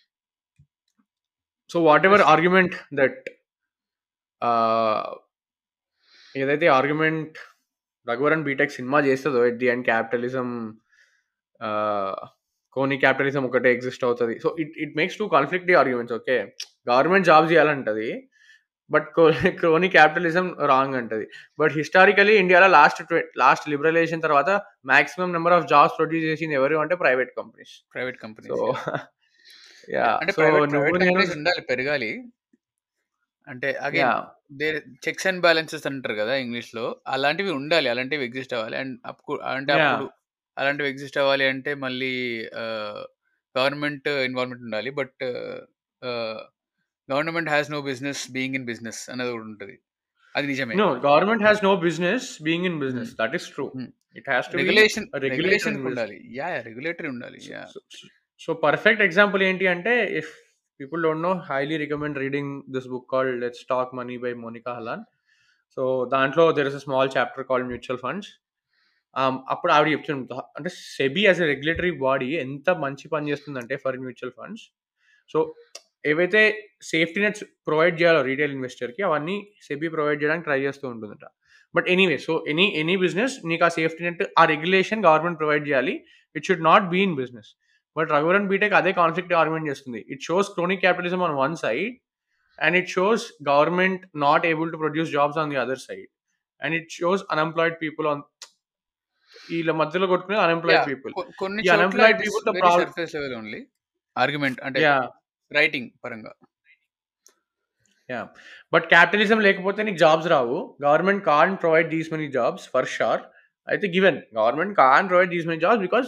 so, whatever interesting. Argument that ah, ఏదైతే ఆర్గ్యుమెంట్ 'రఘువరన్ బీటెక్' సినిమా చేస్తదో at the end capitalism ah, కోని క్యాపిటలిజం ఒకటే ఎగ్జిస్ట్ అవుతది. So, it it makes 2 conflictive arguments okay. Government jobs ఇయ్యాలంటది. But co crony capitalism wrong అంటది. బట్ హిస్టారికల్లీ ఇండియాలో లాస్ట్ ట్వె లాస్ట్ లిబరలైజేషన్ తర్వాత maximum number of jobs produce చేసింది ఎవరు అంటే private companies. Private so companies. Yeah! Yeah! అంటే సో, ప్రైవేట్ నువ్వు ప్రైవేట్ నేను కంపెనీస్ ఉండాలి. పెరగాలి. అంటే again yeah! There checks and balances అంటారు కదా! ఇంగ్లీష్‌లో. అలాంటివి ఉండాలి. అలాంటివి ఎగ్జిస్ట్ అవ్వాలి. అండ్ అప్పు అంటే యాహ్! అప్పుడు అలాంటివి ఎగ్జిస్ట్ అవ్వాలి అంటే మళ్ళీ ఆహ్, గవర్నమెంట్ ఇన్వాల్వ్‌మెంట్ ఉండాలి. But ah, government has no business being in business అనేది ఒకటి ఉంటది. అది నిజమే. No government has no business being in hmm. Business. That is true. Hmm. It has to be regulation a regulator in రెగ్యులేషన్‌కి బిజినెస్. ఉండాలి. యాహ్! యాహ్! రెగ్యులేటరీ ఉండాలి. So yeah! So so perfect example ఏంటి అంటే if people don't know highly recommend reading this book called 'let's talk money' by Monika Halan. So, దాంట్లో there is a small chapter called mutual funds. Ah, అప్పుడు ఆవిడ చెప్తుంది. అంటే SEBI as a regulatory body ఎంత మంచి పని చేస్తుందంటే ఫర్ మ్యూచువల్ ఫండ్స్. సో, ఏవైతే సేఫ్టీ నెట్స్ ప్రొవైడ్ చేయాలో రీటైల్ ఇన్వెస్టర్‌కి అవన్నీ సెబీ ప్రొవైడ్ చేయడానికి ట్రై చేస్తూ ఉంటుందట. But anyway so, any any business నీకు ఆ సేఫ్టీ నెట్ ఆ రెగ్యులేషన్ గవర్నమెంట్ ప్రొవైడ్ చేయాలి. It should not be in business. But 'Raghuvaran BTech' అదే కాన్ఫ్లిక్ట్ ఆర్గ్యుమెంట్ చేస్తుంది. It shows crony capitalism on one side and it shows government not able to produce jobs on the other side. And it shows unemployed people on ఈళ్ళ మధ్యలో కొట్టుకునే అన్‌ఎంప్లాయిడ్ యాహ్! పీపుల్. కొ కొన్ని ఈ చోట్ల అన్‌ఎంప్లాయిడ్ ఇట్ ఈస్ పీపుల్‌తో very problem surface level only. Argument అంటే యాహ్! రైటింగ్ పరంగా. యాహ్! బట్ క్యాపిటలిజం లేకపోతే నీకు జాబ్స్ రావు. Government can't provide these many jobs for sure. అయితే given government can't provide these many jobs because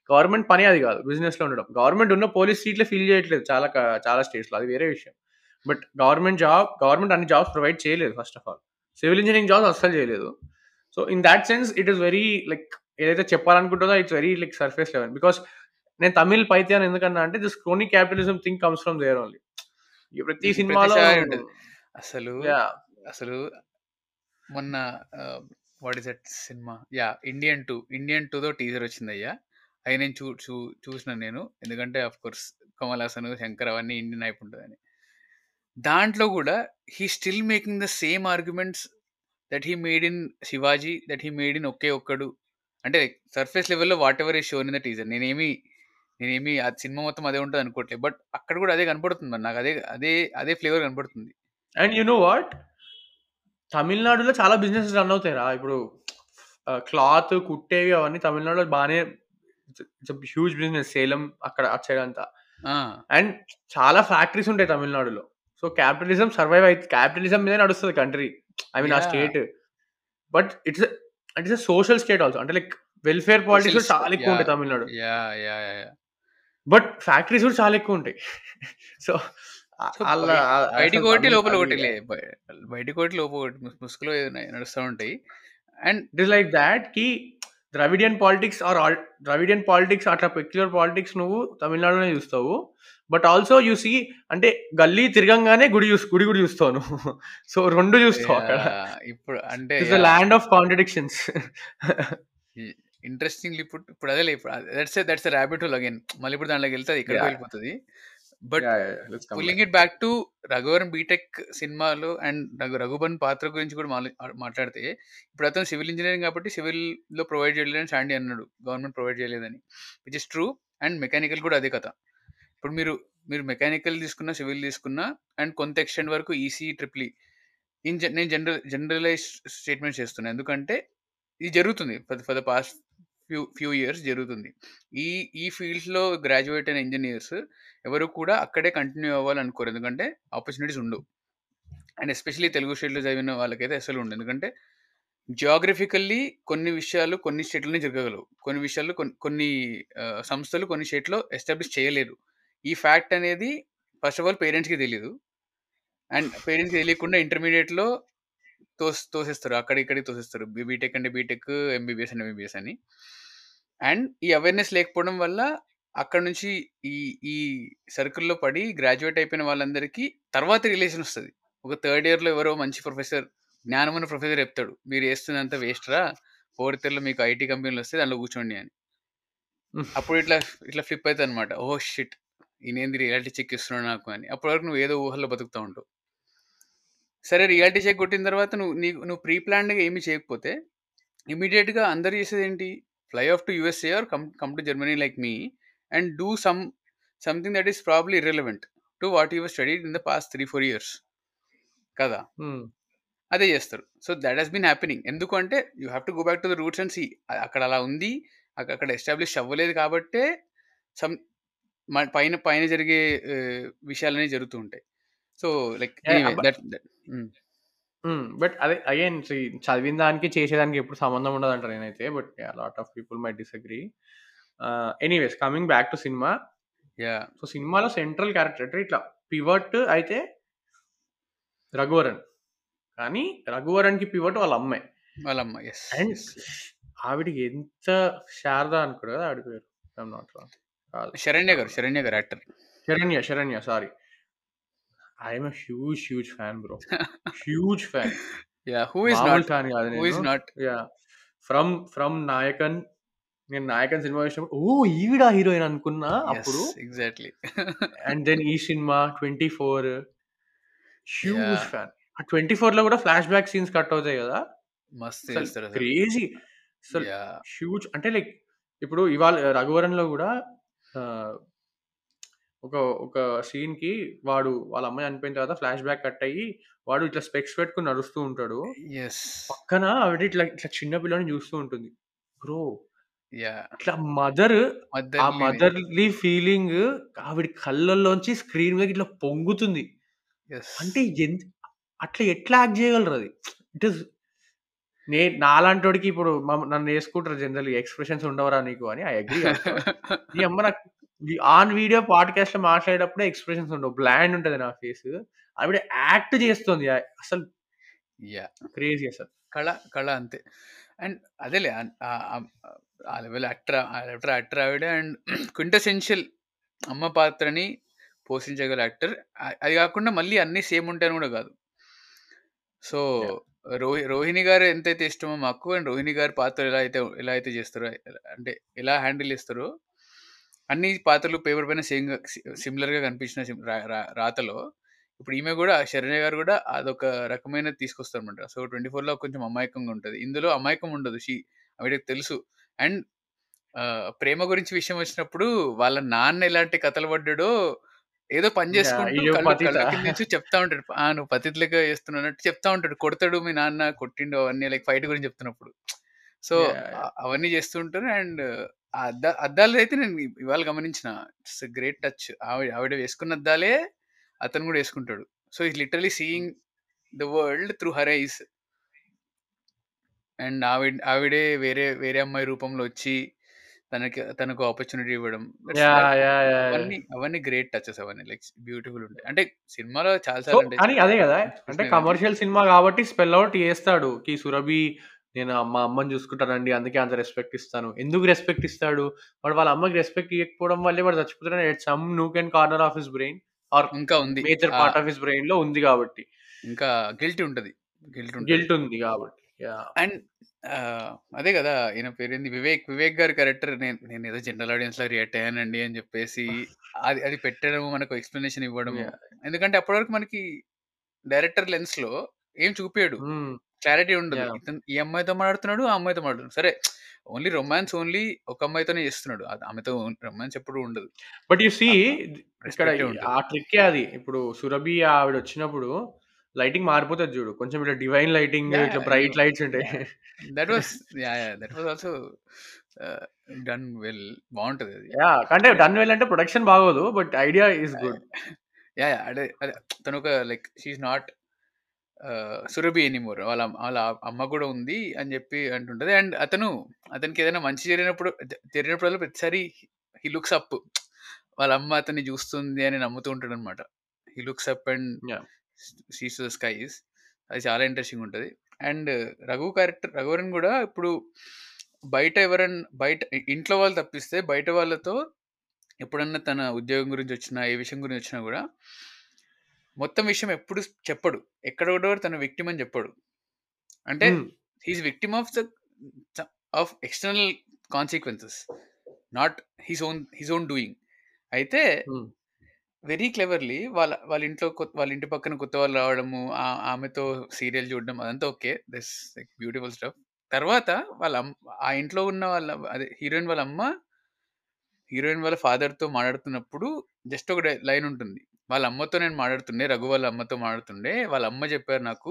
government పని అది కాదు బిజినెస్‌లో ఉండడం. గవర్నమెంట్ ఉన్న పోలీస్ సీట్‌లే ఫిల్ చేయట్లేదు చాలా క చాలా స్టేట్స్‌లో అది వేరే విషయం. బట్ గవర్నమెంట్ జాబ్ గవర్నమెంట్ అన్ని జాబ్స్ ప్రొవైడ్ చేయలేదు first of all. Civil engineering jobs అస్సలు చేయలేదు. So, in that sense it is very like ఏదైతే చెప్పాలనుకుంటుందో it's very like surface level. Because నేను తమిళ్ పైథాన్ ఎందుకన్నా అంటే this crony capitalism thing comes from there only. ఈ ప్రతి ఇది సినిమాలో ప్రతిసారి ఉంటది. అసలు యాహ్! అసలు మొన్న ah, what is that cinema? Yeah! 'Indian 2' 'Indian 2'దో టీజర్ వచ్చిందయ్యా. అయి నేను చూ చూ చూసినాను నేను. ఎందుకంటే ఆఫ్ కోర్స్ కమల్ హాసన్, శంకర్ అవన్నీ ఇండియన్ హైప్ ఉంటదని. దాంట్లో గూడా he still making the same arguments that he made in 'Sivaji' that he made in 'Oke Okkadu'. అంటే సర్ఫేస్ లెవెల్‌లో whatever is shown in the teaser. నేనేమి నేనేమి ఆ సినిమా మొత్తం అదే ఉంటది అనుకోవట్లేదు. బట్ అక్కడ గూడా అదే కనపడుతుంది మరి. నాకు అదే అదే అదే ఫ్లేవర్ కనపడుతుంది. And you know what? తమిళనాడులో చాలా బిజినెసెస్ రన్ అవుతాయిరా. ఇప్పుడు ఆహ్, క్లాత్ కుట్టేవి అవన్నీ తమిళనాడులో బానే it's it's a huge business Salem అక్కడ అటు సైడ్ అంతా. ఆ! అండ్ చాలా ఫ్యాక్టరీస్ ఉంటాయి తమిళనాడులో. సో, క్యాపిటలిజం సర్వైవ్ అయి క్యాపిటలిజం మీదే నడుస్తది country. I mean ah yeah! State. But it's it's a social state also. అంటే లైక్ వెల్‌ఫేర్ పాలిటిక్స్ సోషల్ కూడా చాలా ఎక్కువ యాహ్! ఉంటాయి Tamil Nadu. Yeah! Yeah! Yeah! Yeah! But factories కూడా చాలా ఎక్కువ ఉంటాయి. సో, ఆ సో, ఆళ్ళ బయ ఆహ్, అసలు బయటికొకటి, తమిళ్ అది లోపలొకటిలే. బ బయటికొకటి, లోపలొకటి ముసు ముసుగులో ఏదో న నడుస్తా ఉంటాయి. And it is like that కి Dravidian politics are all Dravidian politics అట్లా పెక్యులర్ పాలిటిక్స్ నువ్వు తమిళనాడులోనే చూస్తావు. బట్ ఆల్సో యూ సీ అంటే గల్లీ తిరగంగానే గుడి చూస్ గుడి కూడా చూస్తావు నువ్వు. సో, 2 చూస్తావు అక్కడ. యాహ్! ఇప్పుడు అంటే it's the yeah! Land of contradictions. ఇ ఇంట్రెస్టింగ్‌లీ ఇప్పుడు ఇప్పుడు అదేలే ఇప్పుడు that's a that's a rabbit hole again. మళ్ళీ ఇప్పుడు దాంట్లోకి ఎళ్తే అది ఎక్కడికో యాహ్! వెళ్ళిపోతది. But yeah! Yeah! Let's come pulling back. It back to 'Raghuvaran BTech' సినిమాలో అండ్ రఘు రఘుబన్ పాత్ర గురించి కూడా మాలి ఆహ్, మాట్లాడితే ఇప్పుడు అతను సివిల్ ఇంజినీరింగ్ కాబట్టి సివిల్‌లో ప్రొవైడ్ చేయలేదని శాండీ అన్నాడు. గవర్నమెంట్ ప్రొవైడ్ చేయలేదని. Which is true. And mechanical కూడా అదే కథ. ఇప్పుడు మీరు మీరు మెకానికల్ తీసుకున్నా, సివిల్ తీసుకున్నా అండ్ కొంత ఎక్స్‌టెంట్ వరకు ఈసీ, ట్రిపుల్ ఈ ఇన్ జ నేను జనరల్ జనరలైజ్ స్టేట్మెంట్స్ చేస్తున్నా. ఎందుకంటే ఇది జరుగుతుంది. For for the past few few years జరుగుతుంది. ఈ ఈ ఫీల్డ్స్‌లో గ్రాడ్యుయేట్ అయిన ఇంజినీర్స్ ఎవరు కూడా అక్కడే కంటిన్యూ అవ్వాలనుకోరు. ఎందుకంటే ఆపర్చునిటీస్ ఉండవు. అండ్ ఎస్పెషల్లీ తెలుగు స్టేట్‌లో చదివిన వాళ్ళకైతే అస్సలు ఉండవు. ఎందుకంటే జియోగ్రఫికల్లీ కొన్ని విషయాలు కొన్ని స్టేట్‌లోనే జరగగలవు. కొన్ని విషయాల్లో కొన్ని కొన్ని ఆహ్, సంస్థలు కొన్ని స్టేట్‌లో ఎస్టాబ్లిష్ చేయలేరు. ఈ ఫ్యాక్ట్ అనేది ఫస్ట్ ఆఫ్ ఆల్ పేరెంట్స్‌కి తెలీదు. అండ్ పేరెంట్స్‌కి తెలియకుండా ఇంటర్మీడియేట్‌లో తోస్ తోసేస్తారు. అక్కడ ఇక్కడికి తోసేస్తారు. బీ బీటెక్ అంటే బీటెక్, ఎంబీబీఎస్ అంటే ఎంబీబీఎస్ అని. అండ్ ఈ అవేర్‌నెస్ లేకపోవడం వల్ల అక్కడి నుంచి ఈ ఈ సర్కిల్‌లో పడి గ్రాడ్యుయేట్ అయిపోయిన వాళ్ళందరికీ తర్వాత రియలైజేషన్ వస్తది. ఒక థర్డ్ ఇయర్‌లో ఎవరో మంచి ప్రొఫెసర్ జ్ఞానమున్న ప్రొఫెసర్ చెప్తాడు. మీరు చేస్తున్నదంతా వేస్ట్‌రా. ఫోర్త్ ఇయర్‌లో మీకు ఐటీ కంపెనీలు వస్తాయి. దాంట్లో కూర్చోండి అని. అప్పుడు ఇట్లా ఇట్లా ఫ్లిప్ అయితదనమాట. ఓహ్! షిట్! ఈయనేంది రియాలిటీ చెక్ ఇస్తున్నాడు నాకు అని. అప్పటి వరకు నువ్వు ఏదో ఊహల్లో బతుకుతా ఉంటావు. సరే రియాలిటీ చెక్ కొట్టిన తర్వాత నువ్వు నీకు నువ్వు ప్రీ ప్లాన్డ్‌గా ఏమి చేయకపోతే ఇమ్మీడియేట్‌గా అందరూ చేసేదేంటి? Fly off to USA or come come to Germany like me and do some something that is probably irrelevant to what you have studied in the past 3, 4 years. కదా! హ్మ్. అదే చేస్తారు. So, that has been happening. ఎందుకు అంటే you have to go back to the roots and see. అ అక్కడ అలా ఉంది. అక్ అక్కడ ఎస్టాబ్లిష్ అవ్వలేదు కాబట్టే సమ్ మ పైన పైన జరిగే ఆహ్, విషయాలనేవి జరుగుతూ ఉంటాయి. So, like yeah! ఎనీవే బ that that hmm. Hmm. But అదే అగైన్ సీ చదివిన దానికి, చేసేదానికి ఎప్పుడు సంబంధం ఉండదంట నేనైతే. But yeah! Lot of people might disagree. Ah, anyways coming back to cinema. Yeah! So, సినిమాలో సెంట్రల్ క్యారెక్టర్ అంటే ఇట్లా పివట్ అయితే రఘువరన్. కానీ రఘువరన్‌కి పివట్ వాళ్ళ అమ్మే. వాళ్ళమ్మ. యెస్. And yes. ఆవిడకి ఎంత శారద అనుకుంటా కదా ఆవిడ పేరు. If I'm not wrong. కాదు. Saranya garu. Saranya garu actor. Saranya, Saranya sorry. I am a huge, huge fan bro. Huge fan. Yeah! Who is మామూలు నాట్? ఫ్యాన్ కాదు హూ ఈస్ నేను. Not? Yeah! From from Nayakan నేను నాయకన్ సినిమా చూసినప్పుడు ఓహ్! ఈవిడా హీరోయిన్ అనుకున్నా యెస్. అప్పుడు. ఎగ్జాక్ట్‌లీ. అండ్ దెన్ ఈ సినిమా 24 హ్యూజ్ యాహ్! ఫ్యాన్. ఆ 24లో కూడా ఫ్లాష్ బ్యాక్ సీన్స్ కట్ అవుతాయి కదా! మస్తు అసలు చేస్తారు అసలు. క్రేజీ. అసలు యాహ్! హ్యూజ్ అంటే లైక్ ఇప్పుడు ఇవాళ 'రఘువరన్‌లో' కూడా ఆహ్, ఒక ఒక సీన్‌కి వాడు వాళ్ళ అమ్మాయి చనిపోయిన తర్వాత ఫ్లాష్ బ్యాక్ కట్ అయ్యి వాడు ఇట్లా స్పెక్స్ పెట్టుకొని నడుస్తూ ఉంటాడు. యెస్. పక్కన ఆవిడ ఇట్లా ఇట్లా చిన్న పిల్లని చూస్తూ ఉంటుంది. Bro yeah! ఇట్లా మదర్ ఆ మదర్‌లీని మదర్‌లీ ఫీలింగ్ ఆవిడ కళ్ళల్లోంచి స్క్రీన్ మీదకి ఇట్లా పొంగుతుంది. యెస్. అంటే ఎంత్ అట్లా ఎట్లా యాక్ట్ చేయగలరు అది? ఇట్ ఈస్ నే నాలాంటోడికి ఇప్పుడు మమ్ నన్ను యేసుకుంటారు జనరల్‌గా ఎక్స్‌ప్రెషన్స్ ఉండవురా నీకు అని. I agree also. నీ అమ్మ నాకు వి ఆన్ వీడియో పాడ్‌కాస్ట్‌లో మాట్లాడేటప్పుడే ఎక్స్‌ప్రెషన్స్ ఉండవు. బ్లాండ్ ఉంటది నా ఫేసు. ఆవిడ యాక్ట్ చేస్తుంది. ఆహ్, అసలు యాహ్! క్రేజీ అసలు. కళ, కళ అంతే. అండ్ అదేలే ఆహ్, ఆహ్, ఆ లెవెల్ యాక్టర్ ఆ లెవెల్ యాక్టర్ ఆవిడ అండ్ క్వింటెసెన్షియల్ అమ్మ పాత్రని పోషించగల యాక్టర్. ఆహ్, అది కాకుండా మళ్ళీ అన్నీ సేమ్ ఉంటాయని కూడా కాదు. So, yeah! రోహి రోహిణి గారు ఎంతైతే ఇష్టమో మాకు అండ్ రోహిణి గారి పాత్ర ఎలా అయితే ఎలా అయితే చేస్తారో అంటే ఎలా హ్యాండిల్ చేస్తారో అన్ని పాత్రలు పేపర్ పైన సేమ్‌గా సి సిమిలర్‌గా కనిపించిన సిమ్ రా రా రాతలో ఇప్పుడు ఈమె కూడా శరణ్య గారు కూడా అదొక రకమైనది తీసుకొస్తారన్నమాట. సో, 24లో కొంచెం అమాయకంగా ఉంటది. ఇందులో అమాయకం ఉండదు. షీ ఆవిడకి తెలుసు. అండ్ ఆహ్, ప్రేమ గురించి విషయం వచ్చినప్పుడు వాళ్ళ నాన్న ఎలాంటి కథలు పడ్డాడో ఏదో పని యాహ్! చేసుకుంటూ ఈమె కళ్ళు పతిత. కళ్ళ కింద నుంచి చెప్తా ఉంటాడు. ఆ! నువ్వు పతిత లెక్క చేస్తున్నావు అన్నట్టు చెప్తా ఉంటాడు. కొడతాడు మీ నాన్న కొట్టిండు అవన్నీ లైక్ ఫైట్ గురించి చెప్తున్నప్పుడు. So, yeah! యాహ్! అ అవన్నీ చేస్తూ ఉంటారు. అండ్ ఆ అద్ద అద్దాలదైతే నేను ఇ ఇవాళ గమనించిన. It's a great touch. ఆవిడ ఆవిడ వేసుకున్న అద్దాలే అతను కూడా వేసుకుంటాడు. So, he literally seeing the world through her eyes. And ఆవిడ ఆవిడే వేరే వేరే అమ్మాయి రూపంలో వచ్చి తనకి తనకు ఆపర్చునిటీ ఇవ్వడం. That's yeah! That yeah! Yeah! Yeah! అవన్నీ అవన్నీ గ్రేట్ టచెస్ అవన్నీ లైక్ బ్యూటిఫుల్ ఉంటాయి. అంటే సినిమాలో చాలా సో, సార్లు అంటే కానీ అదే కదా! అంటే చూసినా గానీ కమర్షియల్ సినిమా కాబట్టి స్పెల్ ఔట్ చేస్తాడు. కి సురభి నేను మా అమ్మని చూసుకుంటానండి. అందుకే అంత రెస్పెక్ట్ ఇస్తాను. ఎందుకు రెస్పెక్ట్ ఇస్తాడు? వాడు వాళ్ళ అమ్మకి రెస్పెక్ట్ ఇయ్యకపోవడం వల్లే వాడు చచ్చిపోతున్నాడు. At some nook and corner of his brain are ఇంకా ఉంది. మేజర్ ఆ! పార్ట్ ఆఫ్ హిస్ బ్రెయిన్‌లో ఉంది కాబట్టి. ఇంకా గిల్టీ ఉంటది. గిల్ట్ ఉంటది. గిల్ట్ ఉంది కాబట్టి. యాహ్! అండ్ ఆహ్, అదే కదా! ఈయన పేరేంది వివేక్. వివేక్ గారి క్యారెక్టర్ నేను నేనేదో జనరల్ ఆడియన్స్‌లా రియాక్ట్ అయ్యానండి అని చెప్పేసి అది అది పెట్టడం మనకు ఎక్స్‌ప్లనేషన్ ఇవ్వడము. యాహ్! ఎందుకంటే అప్పటి వరకు మనకి డైరెక్టర్ లెన్స్‌లో ఏం చూపియడు. హ్మ్. క్లారిటీ ఉండదు. యాహ్! ఇతను ఈ అమ్మాయితో మాట్లాడుతున్నాడు. ఆ అమ్మాయితో మాట్లాడుతున్నాడు. సరే ఓన్లీ రొమాన్స్ ఓన్లీ ఒక అమ్మాయితోనే చేస్తున్నాడు. అది ఆమెతో రొమాన్స్ ఎప్పుడు ఉండదు. బట్ యూ సీ అ ఇక్కడ రెస్పెక్టే ఉంటది. ఆ ట్రిక్కే అది. ఇప్పుడు సురభి ఆవిడొచ్చినప్పుడు లైటింగ్ మారిపోతది చూడు. కొంచెం ఇట్లా డివైన్ లైటింగ్ యాహ్! ఇట్లా అయ్యో! బ్రైట్ లైట్స్ ఉంటాయి. Yeah! That was yeah! Yeah! That was also ah, done well బావుంటదది. యాహ్! అంటే డన్ వెల్ అంటే ప్రొడక్షన్ బాగోదు. But idea is good. Yeah! Yeah! అదే అదే తనొక like she is not ah, Surabhi anymore. వాళ్ళ వాళ్ళ అమ్మ కూడా ఉంది అని చెప్పి అంటుంటది. అండ్ అతను అతనికి ఏదైనా మంచి జరిగినప్పుడు జ జరిగినప్పుడల్లా ప్రతిసారి హి లుక్స్ అప్. వాళ్ళ అమ్మ అతన్ని చూస్తుంది అని నమ్ముతూ ఉంటాడన్నమాట. He looks up and yeah! Sees the skies. అది చాలా ఇంట్రెస్టింగ్ ఉంటది. అండ్ రఘు క్యారెక్టర్ రఘువరన్ కూడా ఇప్పుడు బయట ఎవరన్నా బయట ఇ ఇంట్లో వాళ్ళు తప్పిస్తే బయట వాళ్ళతో ఎప్పుడన్నా తన ఉద్యోగం గురించి వచ్చినా, ఏ విషయం గురించి వచ్చినా కూడా మొత్తం విషయం ఎప్పుడు చెప్పడు. ఎక్కడో తన విక్టిమ్ అని చెప్పడు. అంటే hmm. He is victim of the స of external consequences. Not his own his own doing. అయితే హ్మ్. వెరీ క్లెవర్‌లీ వాళ్ళ వాళ్ళ ఇంట్లో కొ వాళ్ళ ఇంటి పక్కన కొత్త వాళ్ళు రావడము, ఆ ఆమెతో సీరియల్ చూడడం అదంతా okay. This like beautiful stuff. తర్వాత వాళ్ళ అమ్ ఆ ఇంట్లో ఉన్న వాళ్ళ అదే హీరోయిన్ వాళ్ళ అమ్మ హీరోయిన్ వాళ్ళ ఫాదర్‌తో మాట్లాడుతున్నప్పుడు జస్ట్ ఒక డై లైన్ ఉంటుంది. వాళ్ళ అమ్మతో నేను మాట్లాడుతుండే. రఘు వాళ్ళ అమ్మతో మాట్లాడుతుండే. వాళ్ళ అమ్మ చెప్పారు నాకు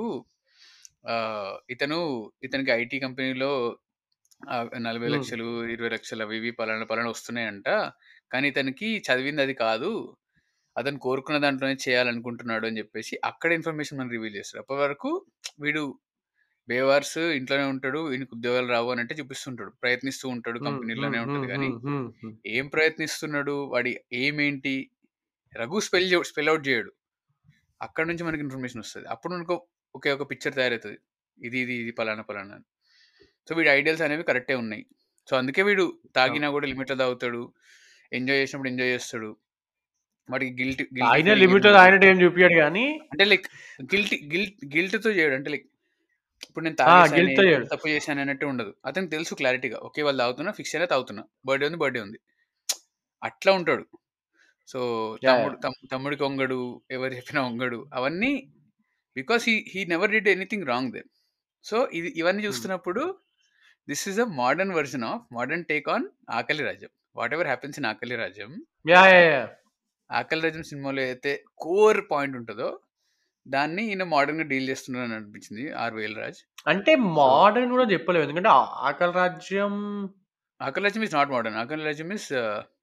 ఆహ్, ఇతను ఇతనికి ఐటీ కంపెనీలో ఆహ్, హ్మ్. 40,00,000, 20,00,000 అవి ఇవి పలానా పలానా వస్తున్నాయంట. కానీ ఇతనికి చదివింది అది కాదు. అతను కోరుకున్న దాంట్లోనే చేయాలనుకుంటున్నాడు అని చెప్పేసి అక్కడ ఇన్ఫర్మేషన్ మనకు రివీల్ చేస్తాడు. అప్పటి వరకు వీడు బేవార్స్ ఇంట్లోనే ఉంటాడు. వీనికి ఉద్యోగాలు రావు అన్నట్టే చూపిస్తుంటాడు. ప్రయత్నిస్తూ ఉంటాడు. హ్మ్. హ్మ్. కంపెనీలోనే హ్మ్. ఉంటది గానీ, హ్మ్. హ్మ్. హ్మ్. ఏం ప్రయత్నిస్తున్నాడు? వాడి ఎయిమ్ ఏంటి? రఘు స్పెల్ జె స్పెల్ ఔట్ చేయడు. అక్కడి నుంచి మనకి ఇన్ఫర్మేషన్ వస్తది. అప్పుడు మనకు ఓకే. ఒక పిక్చర్ తయారైతది. ఇది ఇది ఇది పలానా పలానా అని. సో, వీడి ఐడియల్స్ అనేవి కరెక్టే ఉన్నాయి. సో, అందుకే వీడు అవును. తాగినా కూడా లిమిట్‌లో తాగుతాడు. ఎంజాయ్ చేసినప్పుడు ఎంజాయ్ చేస్తాడు. వాడికి గిల్ట్ గిల్టీ తాగిన ఫీలింగ్ ఏమి లిమిట్‌లో ఉండదు. తాగినట్టు ఏం చూపియడు గానీ అంటే లైక్ గిల్టీ గిల్ట్ గిల్ట్‌తో చేయడు. అంటే లైక్ ఇప్పుడు నేను ఆ! తాగేసానే, గిల్ట్‌తో పెద్ద చేయడు. తప్పు చేశాను అన్నట్టు ఉండదు. అతనికి తెలుసు క్లారిటీగా. ఓకే. వాళ్ళు తాగుతున్నా ఫిక్స్ అయినా తాగుతున్నా. బర్త్‌డే ఉంది, బర్త్‌డే ఉంది. అట్లా ఉంటాడు. So, yeah! తమ్ముడు యాహ్! తమ్ తమ్ముడికి వంగడు. ఎవరు చెప్పినా వంగడు. అవన్నీ because he he never did anything wrong there. So, ఇది ఇవన్నీ హ్మ్. చూస్తున్నప్పుడు this is a modern version of modern take on 'Aakali Rajyam'. What ever happens in 'ఆకలి రాజ్యం' యాహ్! యాహ్! యాహ్! 'ఆకలి రాజ్యం' సినిమాలో ఏదైతే కోర్ పాయింట్ ఉంటదో దాన్ని ఈయన మోడర్న్‌గా డీల్ చేస్తున్నాడని అనిపించింది 'ఆర్ వేల్ రాజ్'. అంటే సో మోడర్న్ కూడా చెప్పలేము. ఎందుకంటే ఆ 'ఆకలి రాజ్యం' 'ఆకలి రాజ్యం' ఈస్ నాట్ మోడర్న్. 'ఆకలి రాజ్యం' ఈస్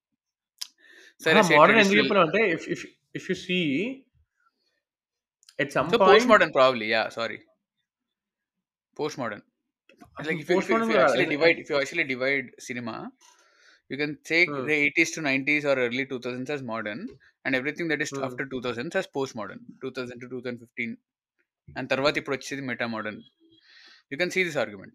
సరే అహా! సే మోడర్న్ ఎందుకు ట్రెడిషనల్ చెప్పలేం అంటే if if if you see at some so, post point modern probably. Yeah! Sorry. Post modern. like if you, if post you, if mortem you కూడా actually కాదు. divide if you actually divide cinema you can take Hmm. the 80s to 90s or early 2000s as modern and everything that is Hmm. after 2000s as post modern 2000 to 2015 and తర్వాత ఇప్పుడు వచ్చేది meta modern you can see this argument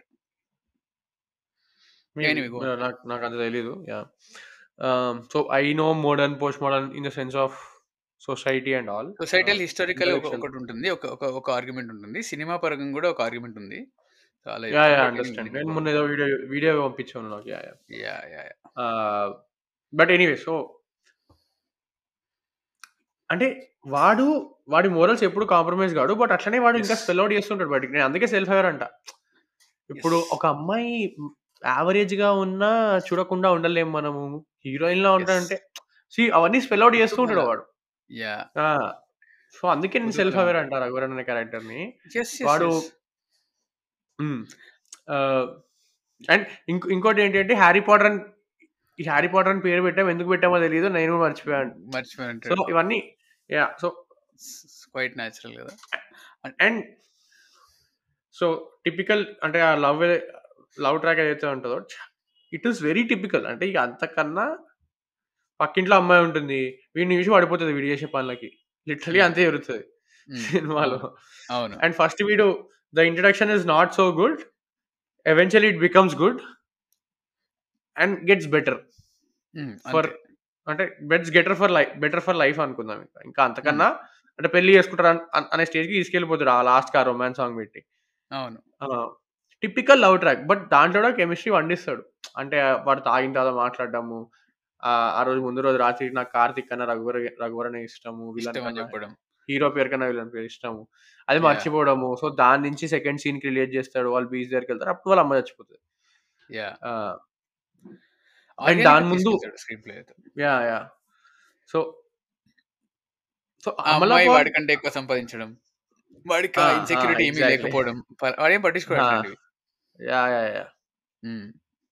Maybe. Anyway, go on. Yeah, నాకు నాకు అంత తెలీదు yeah so I know modern post modern in the sense of society and all societal historical ఒక intellectual. ఒకటి ఉంటుంది ఒక ఒక ఒక ఆర్గ్యుమెంట్ ఉంటుంది సినిమా పరంగా కూడా ఒక ఆర్గ్యుమెంట్ ఉంది చాలా యా యా అండర్స్టాండ్ నేను మొన్న ఏదో వీడియో వీడియో పంపించాను నాకు yeah yeah yeah but anyway so అంటే వాడు వాడి మోరల్స్ ఎప్పుడు కాంప్రమైజ్ కాడు బట్ అట్లనే వాడు ఇంకా Yes. స్పెల్ అవుట్ చేస్తుంటాడు బయటికి నేను అందుకే సెల్ఫ్ అవేర్ అంట ఇప్పుడు Yes. ఒక అమ్మాయి యావరేజ్ గా ఉన్నా చూడకుండా ఉండలేము మనము హీరోయిన్ లా ఉంటాడంటే సి అవన్నీ స్పెల్ అవుట్ చేస్తూ ఉంటాడు వాడు యా సో అందుకే నేను సెల్ఫ్ అవేర్ అంటారు రఘువరన్ అనే క్యారెక్టర్ ని ఎస్ వాడు అండ్ ఇంకో ఇంకోటి ఏంటంటే హ్యారీ పాటర్ అని ఈ హ్యారీ పాటర్ అని పేరు పెట్టాం ఎందుకు పెట్టామో తెలియదు నేను కూడా మర్చిపోయాను సో మర్చిపోయినట్టు ఇవన్నీ యా సో క్వైట్ న్యాచురల్ కదా అండ్ సో టిపికల్ అంటే ఆ లవ్ లవ్ ట్రాక్ ఏదైతే ఉంటుందో ఇట్ ఈస్ వెరీ టిపికల్ అంటే ఇక అంతకన్నా పక్కింట్లో అమ్మాయి ఉంటుంది వీడిని చూసి పడిపోతుంది వీడి చేసే పనులకి లిటరలీ అంతే జరుగుతుంది సినిమాలో అవును అండ్ ఫస్ట్ వీడు the introduction is not so good eventually it becomes good and gets better Mm, for అంతే. అంటే bets getter for life better for life అనుకుందాం ఇంకా ఇంకా అంతకన్నా అంటే పెళ్లి చేసుకుంటారు అన్- అన్- అనే స్టేజ్కి తీసుకెళ్ళిపోతాడు ఆ లాస్ట్ ఆ రొమాన్స్ సాంగ్ పెట్టి అవును టిపికల్ లవ్ ట్రాక్ బట్ దాంట్లో కూడా కెమిస్ట్రీ వండిస్తాడు అంటే వాడు తాగిన తర్వాత మాట్లాడడము ఆ ఆ రోజు ముందు రోజు రాత్రి నాకు కార్తిక్ కన్నా రఘువర రఘువరనే ఇష్టము విలన్ ఇష్టం అని కన్నా చెప్పడం హీరో పేరు కన్నా విలన్ పేరు ఇష్టము అది Yeah. మర్చిపోవడము సో దాని నుంచి సెకండ్ సీన్ రిలేట్ చేస్తాడు వాళ్ళు బీచ్ దగ్గరికి వెళ్తారు అప్పుడు వాళ్ళ అమ్మ చచ్చిపోతుంది యా And దాని ముందు- స్క్రీన్ ప్లే అయితే యా యా సో సో ఆ అమ్మాయి వాడికంటే ఎక్కువ సంపాదించడం వాడికి ఆ, ఇన్సెక్యూరిటీ ఆ, ఏమీ exactly. లేకపోవడం ప- వాడేం పట్టించుకోవడం ఆ. అట్లాంటివి. Yeah yeah yeah um,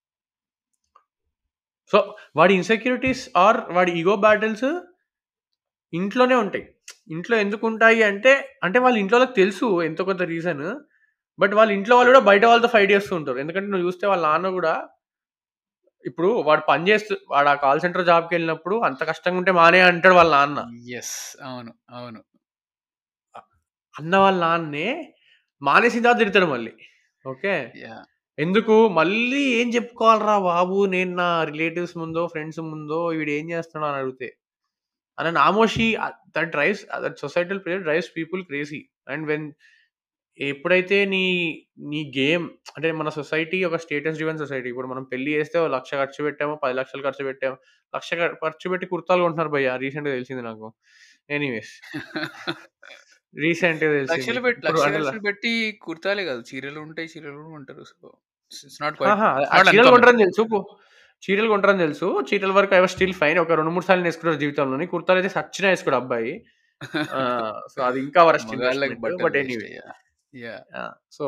so వాడి ఇన్సెక్యూరిటీస్ ఆర్ వాడి ఈగో బ్యాటిల్స్ ఇంట్లోనే ఉంటాయి ఇంట్లో ఎందుకు ఉంటాయి అంటే అంటే వాళ్ళ ఇంట్లో వాళ్ళకి తెలుసు ఎంతో కొంత రీజన్ బట్ వాళ్ళ ఇంట్లో వాళ్ళు కూడా బయట వాళ్ళతో ఫైట్ చేస్తూ ఉంటారు ఎందుకంటే నువ్వు చూస్తే వాళ్ళ నాన్న కూడా ఇప్పుడు వాడు పని చేస్తూ వాడు ఆ కాల్ సెంటర్ జాబ్కి వెళ్ళినప్పుడు అంత కష్టంగా ఉంటే మానే అంటాడు వాళ్ళ నాన్న ఎస్ అవును అవును అన్న వాళ్ళ నాన్నే మానేసిన తర్వాత తిడతాడు మళ్ళీ ఓకే యా ఎందుకు మళ్ళీ ఏం చెప్పుకోవాలరా బాబు నేను నా రిలేటివ్స్ ముందో ఫ్రెండ్స్ ముందో వీడు ఏం చేస్తున్నాడు అని అడిగితే అని నామోషి that drives that societal pressure drives people crazy and when ఎప్పుడైతే నీ నీ గేమ్ అంటే మన సొసైటీ ఒక స్టేటస్ డ్రివెన్ సొసైటీ ఇప్పుడు మనం పెళ్లి చేస్తే ఓ లక్ష ఖర్చు పెట్టామో పది లక్షలు ఖర్చు పెట్టాము లక్ష ఖ- ఖర్చు పెట్టి కుర్తాలు కొంటున్నారు భయ్య రీసెంట్గా తెలిసింది నాకు ఎనీవేస్ రీసెంట్గా లక్షలు తెలిసింది పెట్టి ఇప్పుడు లక్ష అంటే లక్షలు పెట్టి కుర్తాలే కాదు చీరలు ఉంటాయి చీరలు కూడా ఉంటారు సో ఇట్స్ నాట్ ఆహా, ఆ not చీరలు uncommon. కొంటారని తెలుసు కు- చీరలు కొంటారని తెలుసు చీరల వరకు ఐ స్టిల్ ఫైన్ ఒక రెండు మూడు సార్లు వేసుకుంటారు జీవితంలోని కుర్తాలు అయితే సచ్చినా వేసుకోడు అబ్బాయి సో అది ఇంకా వరస్ట్ మగాళ్ళకి బట్ బట్టలు ఎనీవే యా సో